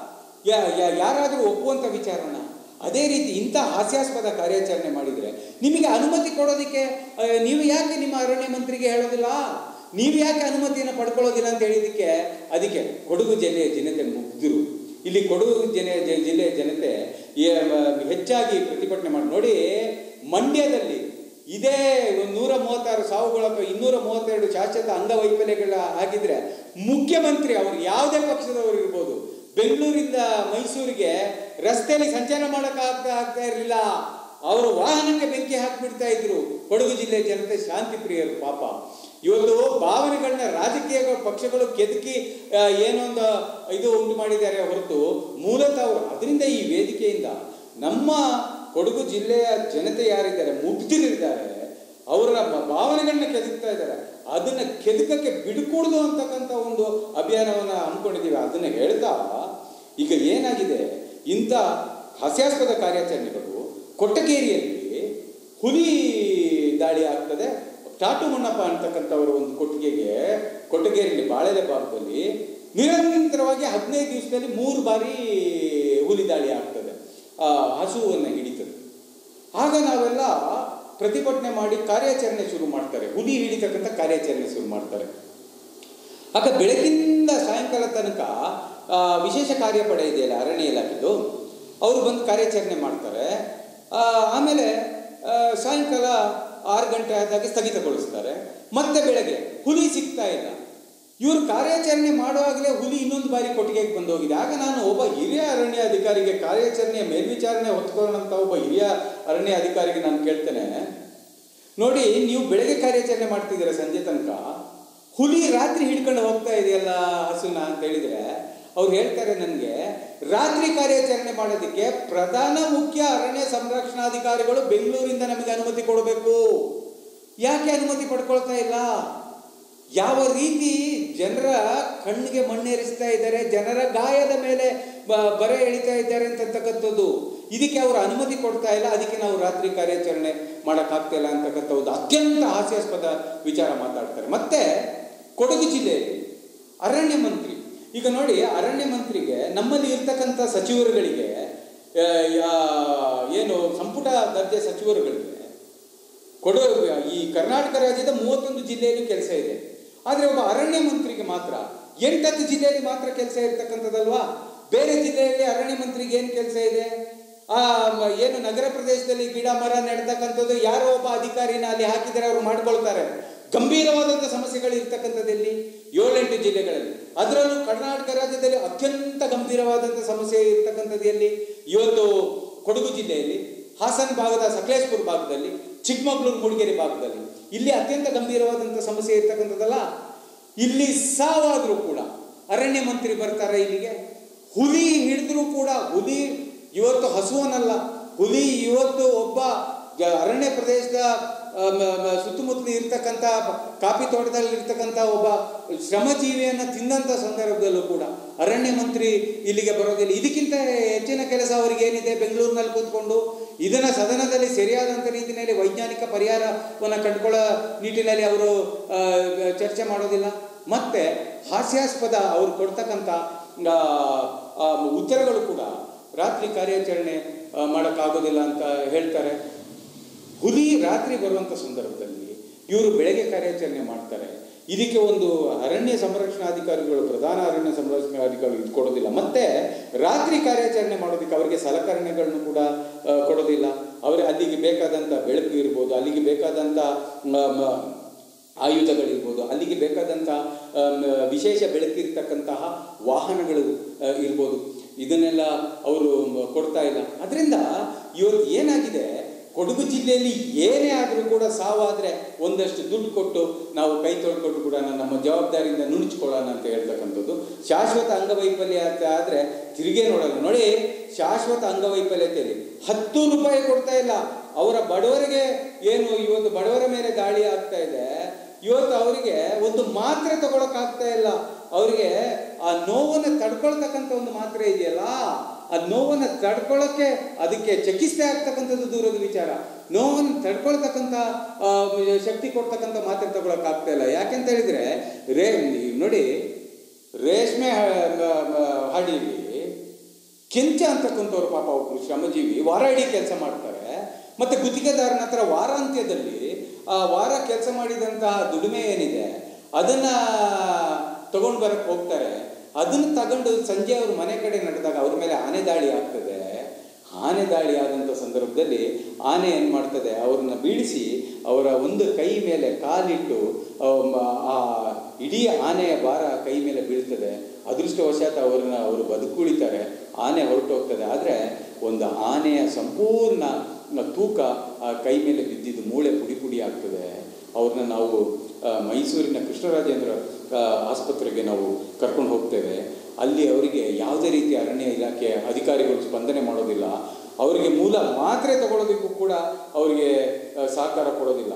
ಯಾ- ಯಾ- ಯಾರಾದರೂ ಒಪ್ಪುವಂಥ ವಿಚಾರನ ಅದೇ ರೀತಿ ಇಂಥ ಹಾಸ್ಯಾಸ್ಪದ ಕಾರ್ಯಾಚರಣೆ ಮಾಡಿದರೆ ನಿಮಗೆ ಅನುಮತಿ ಕೊಡೋದಕ್ಕೆ ಆ, ನೀವು ಯಾಕೆ ನಿಮ್ಮ ಅರಣ್ಯ ಮಂತ್ರಿಗೆ ಹೇಳೋದಿಲ್ಲ ನೀವು ಯಾಕೆ ಅನುಮತಿಯನ್ನು ಪಡ್ಕೊಳ್ಳೋದಿಲ್ಲ ಅಂತ ಹೇಳಿದ್ದಕ್ಕೆ ಅದಕ್ಕೆ ಕೊಡಗು ಜಿಲ್ಲೆಯ ಜನತೆ ಮುಗ್ಧರು ಇಲ್ಲಿ ಕೊಡಗು ಜನ ಜ- ಜಿಲ್ಲೆಯ ಜನತೆ ಏ- ಮ- ಹೆಚ್ಚಾಗಿ ಪ್ರತಿಭಟನೆ ಮಾಡಿ ನೋಡಿ ಮಂಡ್ಯದಲ್ಲಿ ಇದೇ ಒಂದು ನೂರ ಮೂವತ್ತಾರು ಸಾವುಗಳ ಇನ್ನೂರ ಮೂವತ್ತೆರಡು ಶಾಶ್ವತ ಅಂಗವೈಫಲ್ಯಗಳ ಆಗಿದ್ರೆ ಮುಖ್ಯಮಂತ್ರಿ ಅವರು ಯಾವುದೇ ಪಕ್ಷದವರು ಇರ್ಬೋದು ಬೆಂಗಳೂರಿಂದ ಮೈಸೂರಿಗೆ ರಸ್ತೆಯಲ್ಲಿ ಸಂಚಾರ ಮಾಡೋಕ್ಕಾಗ್ತಾ ಆಗ್ತಾ ಇರಲಿಲ್ಲ ಅವರು ವಾಹನಕ್ಕೆ ಬೆಂಕಿ ಹಾಕಿಬಿಡ್ತಾ ಇದ್ರು ಕೊಡಗು ಜಿಲ್ಲೆ ಜನತೆ ಶಾಂತಿ ಪ್ರಿಯರು ಪಾಪ ಇವತ್ತು ಭಾವನೆಗಳನ್ನ ರಾಜಕೀಯ ಪಕ್ಷಗಳು ಕೆದಕಿ ಆ, ಏನೋ ಒಂದು ಇದು ಉಂಟು ಮಾಡಿದ್ದಾರೆ ಹೊರತು ಮೂಲತಃ ಅವರು ಅದರಿಂದ ಈ ವೇದಿಕೆಯಿಂದ ನಮ್ಮ ಕೊಡಗು ಜಿಲ್ಲೆಯ ಜನತೆ ಯಾರಿದ್ದಾರೆ ಮುಗ್ಧರಿದ್ದಾರೆ ಅವರ ಬ- ಭಾವನೆಗಳನ್ನ ಕೆದಕ್ತಾ ಇದ್ದಾರೆ ಅದನ್ನ ಕೆದಕಕ್ಕೆ ಬಿಡ್ಕೂಡ್ದು ಅಂತಕ್ಕಂಥ ಒಂದು ಅಭಿಯಾನವನ್ನು ಹಮ್ಮಿಕೊಂಡಿದ್ದೀವಿ ಅದನ್ನು ಹೇಳ್ತಾ ಈಗ ಏನಾಗಿದೆ ಇಂಥ ಹಾಸ್ಯಾಸ್ಪದ ಕಾರ್ಯಾಚರಣೆಗಳು ಕೊಟ್ಟಗೇರಿಯಲ್ಲಿ ಹುಲಿ ದಾಳಿ ಆಗ್ತದೆ ಟಾಟು ಮಣ್ಣಪ್ಪ ಅಂತಕ್ಕಂಥವರ ಒಂದು ಕೊಟ್ಟಿಗೆಗೆ ಕೊಟ್ಟಗೇರಿಯಲ್ಲಿ ಬಾಳೆಲೆ ಭಾಗದಲ್ಲಿ ನಿರಂತರವಾಗಿ ಹದಿನೈದು ದಿವಸದಲ್ಲಿ ಮೂರು ಬಾರಿ ಹುಲಿ ದಾಳಿ ಆಗ್ತದೆ ಆ ಹಸುವನ್ನು ಹಿಡಿತದೆ ಆಗ ನಾವೆಲ್ಲ ಪ್ರತಿಭಟನೆ ಮಾಡಿ ಕಾರ್ಯಾಚರಣೆ ಶುರು ಮಾಡ್ತಾರೆ ಹುಲಿ ಹಿಡಿತಕ್ಕಂಥ ಕಾರ್ಯಾಚರಣೆ ಶುರು ಮಾಡ್ತಾರೆ ಆಗ ಬೆಳಗಿಂದ ಸಾಯಂಕಾಲ ತನಕ ಆ, ವಿಶೇಷ ಕಾರ್ಯಪಡೆ ಇದೆಯಲ್ಲ ಅರಣ್ಯ ಇಲಾಖೆದು ಅವರು ಬಂದು ಕಾರ್ಯಾಚರಣೆ ಮಾಡ್ತಾರೆ ಆ, ಆಮೇಲೆ ಆ, ಸಾಯಂಕಾಲ ಆರು ಗಂಟೆ ಆದಾಗ ಸ್ಥಗಿತಗೊಳಿಸ್ತಾರೆ ಮತ್ತೆ ಬೆಳಗ್ಗೆ ಹುಲಿ ಸಿಗ್ತಾ ಇಲ್ಲ ಇವರು ಕಾರ್ಯಾಚರಣೆ ಮಾಡುವಾಗಲೇ ಹುಲಿ ಇನ್ನೊಂದು ಬಾರಿ ಕೊಟ್ಟಿಗೆಗೆ ಬಂದು ಹೋಗಿದೆ ಆಗ ನಾನು ಒಬ್ಬ ಹಿರಿಯ ಅರಣ್ಯ ಅಧಿಕಾರಿಗೆ ಕಾರ್ಯಾಚರಣೆಯ ಮೇಲ್ವಿಚಾರಣೆ ಹೊತ್ಕೊಳ್ಳೋಂಥ ಒಬ್ಬ ಹಿರಿಯ ಅರಣ್ಯ ಅಧಿಕಾರಿಗೆ ನಾನು ಕೇಳ್ತೇನೆ ನೋಡಿ ನೀವು ಬೆಳಗ್ಗೆ ಕಾರ್ಯಾಚರಣೆ ಮಾಡ್ತಿದ್ದೀರ ಸಂಜೆ ತನಕ ಹುಲಿ ರಾತ್ರಿ ಹಿಡ್ಕೊಂಡು ಹೋಗ್ತಾ ಇದೆಯಲ್ಲ ಹಸುನ ಅಂತ ಹೇಳಿದ್ರೆ ಅವ್ರು ಹೇಳ್ತಾರೆ ನನಗೆ ರಾತ್ರಿ ಕಾರ್ಯಾಚರಣೆ ಮಾಡೋದಕ್ಕೆ ಪ್ರಧಾನ ಮುಖ್ಯ ಅರಣ್ಯ ಸಂರಕ್ಷಣಾಧಿಕಾರಿಗಳು ಬೆಂಗಳೂರಿಂದ ನಮಗೆ ಅನುಮತಿ ಕೊಡಬೇಕು ಯಾಕೆ ಅನುಮತಿ ಪಡ್ಕೊಳ್ತಾ ಇಲ್ಲ ಯಾವ ರೀತಿ ಜನರ ಕಣ್ಣಿಗೆ ಮಣ್ಣೇರಿಸ್ತಾ ಇದ್ದಾರೆ ಜನರ ಗಾಯದ ಮೇಲೆ ಬ- ಬರೆ ಎಳಿತಾ ಇದ್ದಾರೆ ಅಂತಕ್ಕಂಥದ್ದು ಇದಕ್ಕೆ ಅವರು ಅನುಮತಿ ಕೊಡ್ತಾ ಇಲ್ಲ ಅದಕ್ಕೆ ನಾವು ರಾತ್ರಿ ಕಾರ್ಯಾಚರಣೆ ಮಾಡೋಕ್ಕಾಗ್ತಾ ಇಲ್ಲ ಅಂತಕ್ಕಂಥ ಒಂದು ಅತ್ಯಂತ ಹಾಸ್ಯಾಸ್ಪದ ವಿಚಾರ ಮಾತಾಡ್ತಾರೆ ಮತ್ತೆ ಕೊಡಗು ಜಿಲ್ಲೆಯಲ್ಲಿ ಅರಣ್ಯ ಮಂತ್ರಿ ಈಗ ನೋಡಿ ಅರಣ್ಯ ಮಂತ್ರಿಗೆ ನಮ್ಮಲ್ಲಿ ಇರ್ತಕ್ಕಂಥ ಸಚಿವರುಗಳಿಗೆ ಆ, ಯಾ- ಏನು ಸಂಪುಟ ದರ್ಜೆ ಸಚಿವರುಗಳಿಗೆ ಕೊಡ ಈ ಕರ್ನಾಟಕ ರಾಜ್ಯದ ಮೂವತ್ತೊಂದು ಜಿಲ್ಲೆಯಲ್ಲೂ ಕೆಲಸ ಇದೆ ಆದರೆ ಒಬ್ಬ ಅರಣ್ಯ ಮಂತ್ರಿಗೆ ಮಾತ್ರ ಎಂಟತ್ತು ಜಿಲ್ಲೆಯಲ್ಲಿ ಮಾತ್ರ ಕೆಲಸ ಇರ್ತಕ್ಕಂಥದ್ದಲ್ವಾ ಬೇರೆ ಜಿಲ್ಲೆಯಲ್ಲಿ ಅರಣ್ಯ ಮಂತ್ರಿಗೆ ಏನು ಕೆಲಸ ಇದೆ ಆ ಮ- ಏನು ನಗರ ಪ್ರದೇಶದಲ್ಲಿ ಗಿಡ ಮರ ನೆಡ್ತಕ್ಕಂಥದ್ದು ಯಾರೋ ಒಬ್ಬ ಅಧಿಕಾರಿನ ಅಲ್ಲಿ ಹಾಕಿದರೆ ಅವರು ಮಾಡ್ಕೊಳ್ತಾರೆ ಗಂಭೀರವಾದಂಥ ಸಮಸ್ಯೆಗಳು ಇರ್ತಕ್ಕಂಥದ್ದಲ್ಲಿ ಏಳೆಂಟು ಜಿಲ್ಲೆಗಳಲ್ಲಿ ಅದರಲ್ಲೂ ಕರ್ನಾಟಕ ರಾಜ್ಯದಲ್ಲಿ ಅತ್ಯಂತ ಗಂಭೀರವಾದಂಥ ಸಮಸ್ಯೆ ಇರ್ತಕ್ಕಂಥದ್ದು ಎಲ್ಲಿ ಇವತ್ತು ಕೊಡಗು ಜಿಲ್ಲೆಯಲ್ಲಿ ಹಾಸನ್ ಭಾಗದ ಸಕಲೇಶ್ಪುರ ಭಾಗದಲ್ಲಿ ಚಿಕ್ಕಮಗಳೂರು ಮೂಡಿಗೆರೆ ಭಾಗದಲ್ಲಿ ಇಲ್ಲಿ ಅತ್ಯಂತ ಗಂಭೀರವಾದಂಥ ಸಮಸ್ಯೆ ಇರ್ತಕ್ಕಂಥದ್ದಲ್ಲ ಇಲ್ಲಿ ಸಾವಾದರೂ ಕೂಡ ಅರಣ್ಯ ಮಂತ್ರಿ ಬರ್ತಾರೆ ಇಲ್ಲಿಗೆ ಹುಲಿ ಹಿಡಿದ್ರೂ ಕೂಡ ಹುಲಿ ಇವತ್ತು ಹಸುವನಲ್ಲ ಹುಲಿ ಇವತ್ತು ಒಬ್ಬ ಜ- ಅರಣ್ಯ ಪ್ರದೇಶದ ಆ, ಮ- ಮ- ಸುತ್ತಮುತ್ತಲು ಇರ್ತಕ್ಕಂಥ ಕಾಫಿ ತೋಟದಲ್ಲಿ ಇರ್ತಕ್ಕಂಥ ಒಬ್ಬ ಶ್ರಮಜೀವಿಯನ್ನು ತಿಂದಂಥ ಸಂದರ್ಭದಲ್ಲೂ ಕೂಡ ಅರಣ್ಯ ಮಂತ್ರಿ ಇಲ್ಲಿಗೆ ಬರೋದಿಲ್ಲ ಇದಕ್ಕಿಂತ ಹೆಚ್ಚಿನ ಕೆಲಸ ಅವರಿಗೆ ಏನಿದೆ ಬೆಂಗಳೂರಿನಲ್ಲಿ ಕೂತ್ಕೊಂಡು ಇದನ್ನು ಸದನದಲ್ಲಿ ಸರಿಯಾದಂಥ ರೀತಿಯಲ್ಲಿ ವೈಜ್ಞಾನಿಕ ಪರಿಹಾರವನ್ನು ಕಂಡುಕೊಳ್ಳೋ ನಿಟ್ಟಿನಲ್ಲಿ ಅವರು ಆ, ಚರ್ಚೆ ಮಾಡೋದಿಲ್ಲ ಮತ್ತೆ ಹಾಸ್ಯಾಸ್ಪದ ಅವರು ಕೊಡ್ತಕ್ಕಂಥ ಆ, ಆ, ಉತ್ತರಗಳು ಕೂಡ ರಾತ್ರಿ ಕಾರ್ಯಾಚರಣೆ ಆ, ಮಾಡೋಕ್ಕಾಗೋದಿಲ್ಲ ಅಂತ ಹೇಳ್ತಾರೆ ಹುಲಿ ರಾತ್ರಿ ಬರುವಂಥ ಸಂದರ್ಭದಲ್ಲಿ ಇವರು ಬೆಳಗ್ಗೆ ಕಾರ್ಯಾಚರಣೆ ಮಾಡ್ತಾರೆ ಇದಕ್ಕೆ ಒಂದು ಅರಣ್ಯ ಸಂರಕ್ಷಣಾಧಿಕಾರಿಗಳು ಪ್ರಧಾನ ಅರಣ್ಯ ಸಂರಕ್ಷಣಾಧಿಕಾರಿಗಳು ಇದು ಕೊಡೋದಿಲ್ಲ ಮತ್ತೆ ರಾತ್ರಿ ಕಾರ್ಯಾಚರಣೆ ಮಾಡೋದಕ್ಕೆ ಅವರಿಗೆ ಸಲಕರಣೆಗಳನ್ನು ಕೂಡ ಆ, ಕೊಡೋದಿಲ್ಲ ಅವರ ಅಲ್ಲಿಗೆ ಬೇಕಾದಂಥ ಬೆಳಕು ಇರ್ಬೋದು ಅಲ್ಲಿಗೆ ಬೇಕಾದಂಥ ಮ- ಮ- ಆಯುಧಗಳಿರ್ಬೋದು ಅಲ್ಲಿಗೆ ಬೇಕಾದಂಥ ಆಮ್, ವಿಶೇಷ ಬೆಳಕಿರ್ತಕ್ಕಂತಹ ವಾಹನಗಳು ಆ, ಇರ್ಬೋದು ಇದನ್ನೆಲ್ಲ ಅವರು ಮ- ಕೊಡ್ತಾ ಇಲ್ಲ ಅದರಿಂದ ಇವತ್ತು ಏನಾಗಿದೆ ಕೊಡಗು ಜಿಲ್ಲೆಯಲ್ಲಿ ಏನೇ ಆದರೂ ಕೂಡ ಸಾವಾದರೆ ಒಂದಷ್ಟು ದುಡ್ಡು ಕೊಟ್ಟು ನಾವು ಕೈ ತೊಳ್ಕೊಂಡು ಕೂಡ ನಮ್ಮ ಜವಾಬ್ದಾರಿಯಿಂದ ನುಣುಚ್ಕೊಳ್ಳೋಣ ಅಂತ ಹೇಳ್ತಕ್ಕಂಥದ್ದು ಶಾಶ್ವತ ಅಂಗವೈಫಲ್ಯ ಅಂತ ಆದರೆ ತಿರುಗೇ ನೋಡಲ್ಲ ನೋಡಿ ಶಾಶ್ವತ ಅಂಗವೈಫಲ್ಯತೆಯಲ್ಲಿ ಹತ್ತು ರೂಪಾಯಿ ಕೊಡ್ತಾ ಇಲ್ಲ ಅವರ ಬಡವರಿಗೆ ಏನು ಇವತ್ತು ಬಡವರ ಮೇಲೆ ದಾಳಿ ಆಗ್ತಾ ಇದೆ ಇವತ್ತು ಅವರಿಗೆ ಒಂದು ಮಾತ್ರೆ ತಗೊಳಕ್ಕಾಗ್ತಾ ಇಲ್ಲ ಅವರಿಗೆ ಆ ನೋವನ್ನು ತಡ್ಕೊಳ್ತಕ್ಕಂಥ ಒಂದು ಮಾತ್ರೆ ಇದೆಯಲ್ಲ ಆ ನೋವನ್ನು ತಡ್ಕೊಳ್ಳೋಕ್ಕೆ ಅದಕ್ಕೆ ಚಿಕಿತ್ಸೆ ಆಗ್ತಕ್ಕಂಥದ್ದು ದೂರದ ವಿಚಾರ ನೋವನ್ನು ತಡ್ಕೊಳ್ತಕ್ಕಂಥ ಆ, ಶಕ್ತಿ ಕೊಡ್ತಕ್ಕಂಥ ಮಾತ್ರೆ ತಗೊಳಕ್ಕಾಗ್ತಾ ಇಲ್ಲ ಯಾಕೆಂತ ಹೇಳಿದ್ರೆ ರೇ ನೋಡಿ ರೇಷ್ಮೆ ಹ- ಮ- ಮ- ಹಾಡಿಲಿ ಕೆಂಚ ಅಂತಕ್ಕಂಥವ್ರು ಪಾಪ ಒಬ್ರು ಶ್ರಮಜೀವಿ ವಾರ ಇಡೀ ಕೆಲಸ ಮಾಡ್ತಾರೆ ಮತ್ತೆ ಗುತ್ತಿಗೆದಾರನ ಹತ್ರ ವಾರಾಂತ್ಯದಲ್ಲಿ ಆ ವಾರ ಕೆಲಸ ಮಾಡಿದಂತಹ ದುಡಿಮೆ ಏನಿದೆ ಅದನ್ನ ತಗೊಂಡು ಬರಕ್ಕೆ ಹೋಗ್ತಾರೆ ಅದನ್ನ ತಗೊಂಡು ಸಂಜೆ ಅವ್ರ ಮನೆ ಕಡೆ ನಡೆದಾಗ ಅವ್ರ ಮೇಲೆ ಆನೆ ದಾಳಿ ಆಗ್ತದೆ ಆನೆ ದಾಳಿ ಆದಂಥ ಸಂದರ್ಭದಲ್ಲಿ ಆನೆ ಏನು ಮಾಡ್ತದೆ ಅವ್ರನ್ನ ಬೀಳಿಸಿ ಅವರ ಒಂದು ಕೈ ಮೇಲೆ ಕಾಲಿಟ್ಟು ಆ, ಮ- ಆ ಇಡೀ ಆನೆಯ ಭಾರ ಕೈ ಮೇಲೆ ಬೀಳ್ತದೆ ಅದೃಷ್ಟವಶಾತ್ ಅವ್ರನ್ನ ಅವರು ಬದುಕುಳಿತಾರೆ ಆನೆ ಹೊರಟೋಗ್ತದೆ ಆದರೆ ಒಂದು ಆನೆಯ ಸಂಪೂರ್ಣ ತೂಕ ಆ ಕೈ ಮೇಲೆ ಬಿದ್ದಿದ್ದು ಮೂಳೆ ಪುಡಿ ಪುಡಿ ಆಗ್ತದೆ ಅವ್ರನ್ನ ನಾವು ಆ, ಮೈಸೂರಿನ ಕೃಷ್ಣರಾಜೇಂದ್ರ ಆ, ಆಸ್ಪತ್ರೆಗೆ ನಾವು ಕರ್ಕೊಂಡು ಹೋಗ್ತೇವೆ ಅಲ್ಲಿ ಅವರಿಗೆ ಯಾವುದೇ ರೀತಿಯ ಅರಣ್ಯ ಇಲಾಖೆ ಅಧಿಕಾರಿಗಳು ಸ್ಪಂದನೆ ಮಾಡೋದಿಲ್ಲ ಅವರಿಗೆ ಮೂಲ ಮಾತ್ರೆ ತಗೊಳ್ಳೋದಕ್ಕೂ ಕೂಡ ಅವರಿಗೆ ಆ, ಸಹಕಾರ ಕೊಡೋದಿಲ್ಲ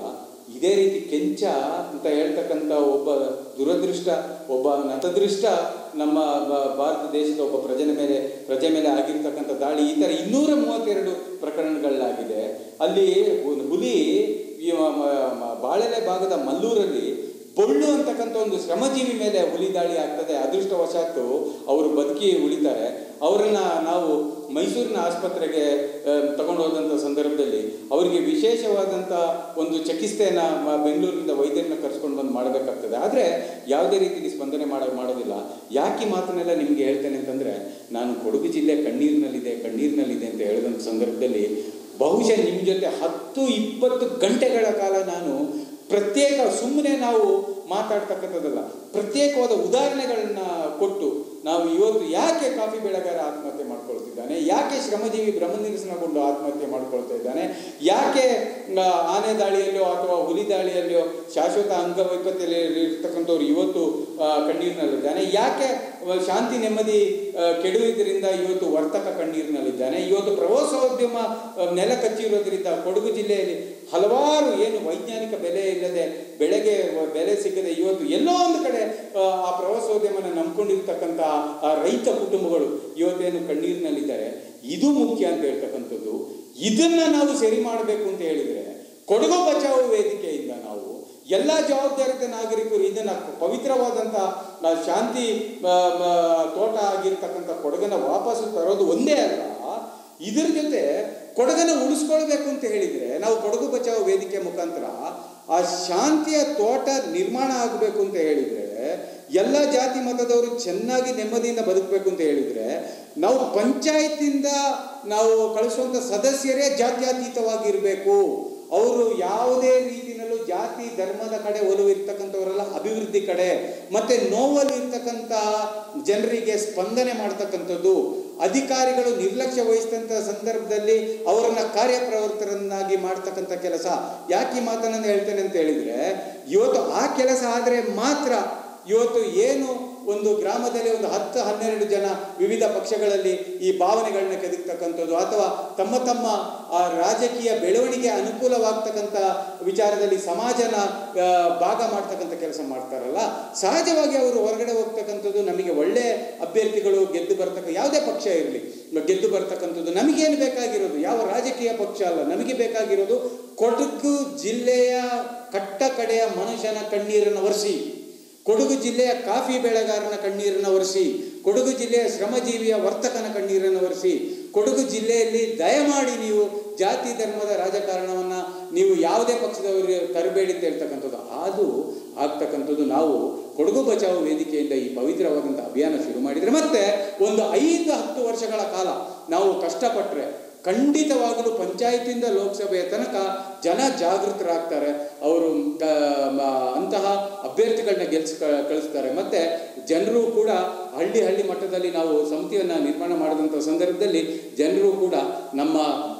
ಇದೇ ರೀತಿ ಕೆಂಚ ಅಂತ ಹೇಳ್ತಕ್ಕಂಥ ಒಬ್ಬ ದುರದೃಷ್ಟ ಒಬ್ಬ ನತದೃಷ್ಟ ನಮ್ಮ ಬ- ಭಾರತ ದೇಶದ ಒಬ್ಬ ಪ್ರಜೆನ ಮೇಲೆ ಪ್ರಜೆ ಮೇಲೆ ಆಗಿರ್ತಕ್ಕಂಥ ದಾಳಿ ಈ ಥರ ಇನ್ನೂರ ಮೂವತ್ತೆರಡು ಪ್ರಕರಣಗಳಾಗಿದೆ ಅಲ್ಲಿ ಒಂದು ಹುಲಿ ಈ ಮ- ಮ- ಮ- ಬಾಳೆಲೆ ಭಾಗದ ಮಲ್ಲೂರಲ್ಲಿ ಬೊಳ್ಳು ಅಂತಕ್ಕಂಥ ಒಂದು ಶ್ರಮಜೀವಿ ಮೇಲೆ ಹುಲಿ ದಾಳಿ ಆಗ್ತದೆ ಅದೃಷ್ಟವಶಾತ್ತು ಅವರು ಬದುಕಿ ಉಳಿತಾರೆ ಅವರನ್ನ ನಾವು ಮೈಸೂರಿನ ಆಸ್ಪತ್ರೆಗೆ ತಗೊಂಡು ಹೋದಂಥ ಸಂದರ್ಭದಲ್ಲಿ ಅವರಿಗೆ ವಿಶೇಷವಾದಂಥ ಒಂದು ಚಿಕಿತ್ಸೆಯನ್ನು ಮ- ಬೆಂಗಳೂರಿನಿಂದ ವೈದ್ಯರನ್ನ ಕರ್ಸ್ಕೊಂಡು ಬಂದು ಮಾಡಬೇಕಾಗ್ತದೆ ಆದರೆ ಯಾವುದೇ ರೀತಿಯಲ್ಲಿ ಸ್ಪಂದನೆ ಮಾಡ ಮಾಡೋದಿಲ್ಲ ಯಾಕೆ ಈ ಮಾತನ್ನೆಲ್ಲ ನಿಮಗೆ ಹೇಳ್ತೇನೆ ಅಂತಂದರೆ ನಾನು ಕೊಡಗು ಜಿಲ್ಲೆ ಕಣ್ಣೀರಿನಲ್ಲಿದೆ ಕಣ್ಣೀರಿನಲ್ಲಿದೆ ಅಂತ ಹೇಳಿದಂಥ ಸಂದರ್ಭದಲ್ಲಿ ಬಹುಶಃ ನಿಮ್ಮ ಜೊತೆ ಹತ್ತು ಇಪ್ಪತ್ತು ಗಂಟೆಗಳ ಕಾಲ ನಾನು ಪ್ರತ್ಯೇಕ ಸುಮ್ಮನೆ ನಾವು ಮಾತಾಡ್ತಕ್ಕಂಥದ್ದಲ್ಲ ಪ್ರತ್ಯೇಕವಾದ ಉದಾಹರಣೆಗಳನ್ನ ಕೊಟ್ಟು ನಾವು ಇವತ್ತು ಯಾಕೆ ಕಾಫಿ ಬೆಳೆಗಾರ ಆತ್ಮಹತ್ಯೆ ಮಾಡ್ಕೊಳ್ತಿದ್ದಾನೆ ಯಾಕೆ ಶ್ರಮಜೀವಿ ಬ್ರಹ್ಮನಿರಸನಗೊಂಡು ಆತ್ಮಹತ್ಯೆ ಮಾಡ್ಕೊಳ್ತಾ ಇದ್ದಾನೆ ಯಾಕೆ ಆ, ಆನೆ ದಾಳಿಯಲ್ಲೋ ಅಥವಾ ಹುಲಿ ದಾಳಿಯಲ್ಲೋ ಶಾಶ್ವತ ಅಂಗವೈಕಲ್ಯದಲ್ಲಿ ಇರ್ತಕ್ಕಂಥವ್ರು ಇವತ್ತು ಆ, ಕಣ್ಣೀರಿನಲ್ಲಿದ್ದಾನೆ ಯಾಕೆ ಆ, ಶಾಂತಿ ನೆಮ್ಮದಿ ಆ, ಕೆಡುವುದರಿಂದ ಇವತ್ತು ವರ್ತಕ ಕಣ್ಣೀರಿನಲ್ಲಿದ್ದಾನೆ ಇವತ್ತು ಪ್ರವಾಸೋದ್ಯಮ ಆ, ನೆಲ ಕಚ್ಚಿರೋದ್ರಿಂದ ಕೊಡಗು ಜಿಲ್ಲೆಯಲ್ಲಿ ಹಲವಾರು ಏನು ವೈಜ್ಞಾನಿಕ ಬೆಲೆ ಇಲ್ಲದೆ ಬೆಳೆಗೆ ಬೆಲೆ ಸಿಗದೆ ಇವತ್ತು ಎಲ್ಲೋ ಒಂದು ಕಡೆ ಆ, ಆ ಪ್ರವಾಸೋದ್ಯಮನ ನಂಬ್ಕೊಂಡಿರ್ತಕ್ಕಂಥ ಆ ರೈತ ಕುಟುಂಬಗಳು ಇವತ್ತೇನು ಕಣ್ಣೀರಿನಲ್ಲಿದ್ದಾರೆ ಇದು ಮುಖ್ಯ ಅಂತ ಹೇಳ್ತಕ್ಕಂಥದ್ದು ಇದನ್ನ ನಾವು ಸರಿ ಮಾಡಬೇಕು ಅಂತ ಹೇಳಿದ್ರೆ ಕೊಡಗು ಬಚಾವು ವೇದಿಕೆಯಿಂದ ನಾವು ಎಲ್ಲ ಜವಾಬ್ದಾರಿತ ನಾಗರಿಕರು ಇದನ್ನ ಪವಿತ್ರವಾದಂಥ ಆ, ಶಾಂತಿ ಆ, ಆ, ತೋಟ ಆಗಿರ್ತಕ್ಕಂಥ ಕೊಡಗನ್ನ ವಾಪಸ್ಸು ತರೋದು ಒಂದೇ ಅಲ್ಲ ಇದರ ಜೊತೆ ಕೊಡಗನ್ನ ಉಳಿಸ್ಕೊಳ್ಬೇಕು ಅಂತ ಹೇಳಿದ್ರೆ ನಾವು ಕೊಡಗು ಬಚಾವ್ ವೇದಿಕೆ ಮುಖಾಂತರ ಆ ಶಾಂತಿಯ ತೋಟ ನಿರ್ಮಾಣ ಆಗಬೇಕು ಅಂತ ಹೇಳಿದ್ರೆ ಎಲ್ಲ ಜಾತಿ ಮತದವರು ಚೆನ್ನಾಗಿ ನೆಮ್ಮದಿಯಿಂದ ಬದುಕಬೇಕು ಅಂತ ಹೇಳಿದ್ರೆ ನಾವು ಪಂಚಾಯತಿಂದ ನಾವು ಕಳಿಸುವಂಥ ಸದಸ್ಯರೇ ಜಾತ್ಯತೀತವಾಗಿರಬೇಕು ಅವರು ಯಾವುದೇ ರೀತಿಯಲ್ಲೂ ಜಾತಿ ಧರ್ಮದ ಕಡೆ ಒಲವು ಇರ್ತಕ್ಕಂಥವರೆಲ್ಲ ಅಭಿವೃದ್ಧಿ ಕಡೆ ಮತ್ತೆ ನೋವಲ್ಲಿ ಇರ್ತಕ್ಕಂಥ ಜನರಿಗೆ ಸ್ಪಂದನೆ ಮಾಡ್ತಕ್ಕಂಥದ್ದು ಅಧಿಕಾರಿಗಳು ನಿರ್ಲಕ್ಷ್ಯ ವಹಿಸಿದಂಥ ಸಂದರ್ಭದಲ್ಲಿ ಅವರನ್ನ ಕಾರ್ಯಪ್ರವರ್ತರನ್ನಾಗಿ ಮಾಡ್ತಕ್ಕಂಥ ಕೆಲಸ ಯಾಕೆ ಈ ಮಾತನ್ನು ಹೇಳ್ತೇನೆ ಅಂತ ಹೇಳಿದ್ರೆ ಇವತ್ತು ಆ ಕೆಲಸ ಆದರೆ ಮಾತ್ರ ಇವತ್ತು ಏನು ಒಂದು ಗ್ರಾಮದಲ್ಲಿ ಒಂದು ಹತ್ತು ಹನ್ನೆರಡು ಜನ ವಿವಿಧ ಪಕ್ಷಗಳಲ್ಲಿ ಈ ಭಾವನೆಗಳನ್ನ ಕೆದಕ್ತಕ್ಕಂಥದ್ದು ಅಥವಾ ತಮ್ಮ ತಮ್ಮ ಆ ರಾಜಕೀಯ ಬೆಳವಣಿಗೆ ಅನುಕೂಲವಾಗ್ತಕ್ಕಂಥ ವಿಚಾರದಲ್ಲಿ ಸಮಾಜನ ಆ, ಭಾಗ ಮಾಡ್ತಕ್ಕಂಥ ಕೆಲಸ ಮಾಡ್ತಾರಲ್ಲ ಸಹಜವಾಗಿ ಅವರು ಹೊರಗಡೆ ಹೋಗ್ತಕ್ಕಂಥದ್ದು ನಮಗೆ ಒಳ್ಳೆ ಅಭ್ಯರ್ಥಿಗಳು ಗೆದ್ದು ಬರ್ತಕ್ಕ ಯಾವುದೇ ಪಕ್ಷ ಇರಲಿ ಗೆದ್ದು ಬರ್ತಕ್ಕಂಥದ್ದು ನಮಗೇನು ಬೇಕಾಗಿರೋದು ಯಾವ ರಾಜಕೀಯ ಪಕ್ಷ ಅಲ್ಲ ನಮಗೆ ಬೇಕಾಗಿರೋದು ಕೊಡಗು ಜಿಲ್ಲೆಯ ಕಟ್ಟ ಕಡೆಯ ಮನುಷ್ಯನ ಕಣ್ಣೀರನ್ನು ಒರೆಸಿ ಕೊಡಗು ಜಿಲ್ಲೆಯ ಕಾಫಿ ಬೆಳೆಗಾರನ ಕಣ್ಣೀರನ್ನು ಒರೆಸಿ ಕೊಡಗು ಜಿಲ್ಲೆಯ ಶ್ರಮಜೀವಿಯ ವರ್ತಕನ ಕಣ್ಣೀರನ್ನು ಒರೆಸಿ ಕೊಡಗು ಜಿಲ್ಲೆಯಲ್ಲಿ ದಯಮಾಡಿ ನೀವು ಜಾತಿ ಧರ್ಮದ ರಾಜಕಾರಣವನ್ನ ನೀವು ಯಾವುದೇ ಪಕ್ಷದವರು ತರಬೇಡಿ ಅಂತ ಹೇಳ್ತಕ್ಕಂಥದ್ದು ಅದು ಆಗ್ತಕ್ಕಂಥದ್ದು ನಾವು ಕೊಡಗು ಬಚಾವು ವೇದಿಕೆಯಿಂದ ಈ ಪವಿತ್ರವಾದಂಥ ಅಭಿಯಾನ ಶುರು ಮಾಡಿದರೆ ಮತ್ತೆ ಒಂದು ಐದು ಹತ್ತು ವರ್ಷಗಳ ಕಾಲ ನಾವು ಕಷ್ಟಪಟ್ಟರೆ ಖಂಡಿತವಾಗಲೂ ಪಂಚಾಯತಿಂದ ಲೋಕಸಭೆಯ ತನಕ ಜನ ಜಾಗೃತರಾಗ್ತಾರೆ ಅವರು ಆ, ಮ- ಅಂತಹ ಅಭ್ಯರ್ಥಿಗಳನ್ನ ಗೆಲ್ಸ್ ಕ- ಕಳಿಸ್ತಾರೆ ಮತ್ತೆ ಜನರು ಕೂಡ ಹಳ್ಳಿ ಹಳ್ಳಿ ಮಟ್ಟದಲ್ಲಿ ನಾವು ಸಮಿತಿಯನ್ನು ನಿರ್ಮಾಣ ಮಾಡಿದಂಥ ಸಂದರ್ಭದಲ್ಲಿ ಜನರು ಕೂಡ ನಮ್ಮ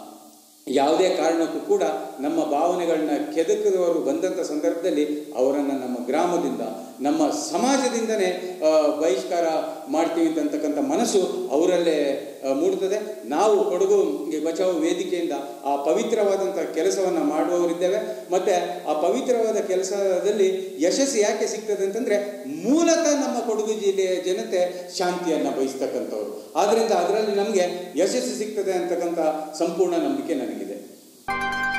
ಯಾವುದೇ ಕಾರಣಕ್ಕೂ ಕೂಡ ನಮ್ಮ ಭಾವನೆಗಳನ್ನ ಕೆದಕದವರು ಬಂದಂಥ ಸಂದರ್ಭದಲ್ಲಿ ಅವರನ್ನು ನಮ್ಮ ಗ್ರಾಮದಿಂದ ನಮ್ಮ ಸಮಾಜದಿಂದನೇ ಆ, ಬಹಿಷ್ಕಾರ ಮಾಡ್ತೀವಿ ಅಂತಕ್ಕಂಥ ಮನಸ್ಸು ಅವರಲ್ಲೇ ಆ, ಮೂಡ್ತದೆ ನಾವು ಕೊಡಗು ಬಚಾವು ವೇದಿಕೆಯಿಂದ ಆ ಪವಿತ್ರವಾದಂಥ ಕೆಲಸವನ್ನು ಮಾಡುವವರಿದ್ದೇವೆ ಮತ್ತು ಆ ಪವಿತ್ರವಾದ ಕೆಲಸದಲ್ಲಿ ಯಶಸ್ಸು ಯಾಕೆ ಸಿಗ್ತದೆ ಅಂತಂದರೆ ಮೂಲತಃ ನಮ್ಮ ಕೊಡಗು ಜಿಲ್ಲೆಯ ಜನತೆ ಶಾಂತಿಯನ್ನು ಬಯಸ್ತಕ್ಕಂಥವ್ರು ಆದ್ದರಿಂದ ಅದರಲ್ಲಿ ನಮಗೆ ಯಶಸ್ಸು ಸಿಗ್ತದೆ ಅಂತಕ್ಕಂಥ ಸಂಪೂರ್ಣ ನಂಬಿಕೆ ನನಗಿದೆ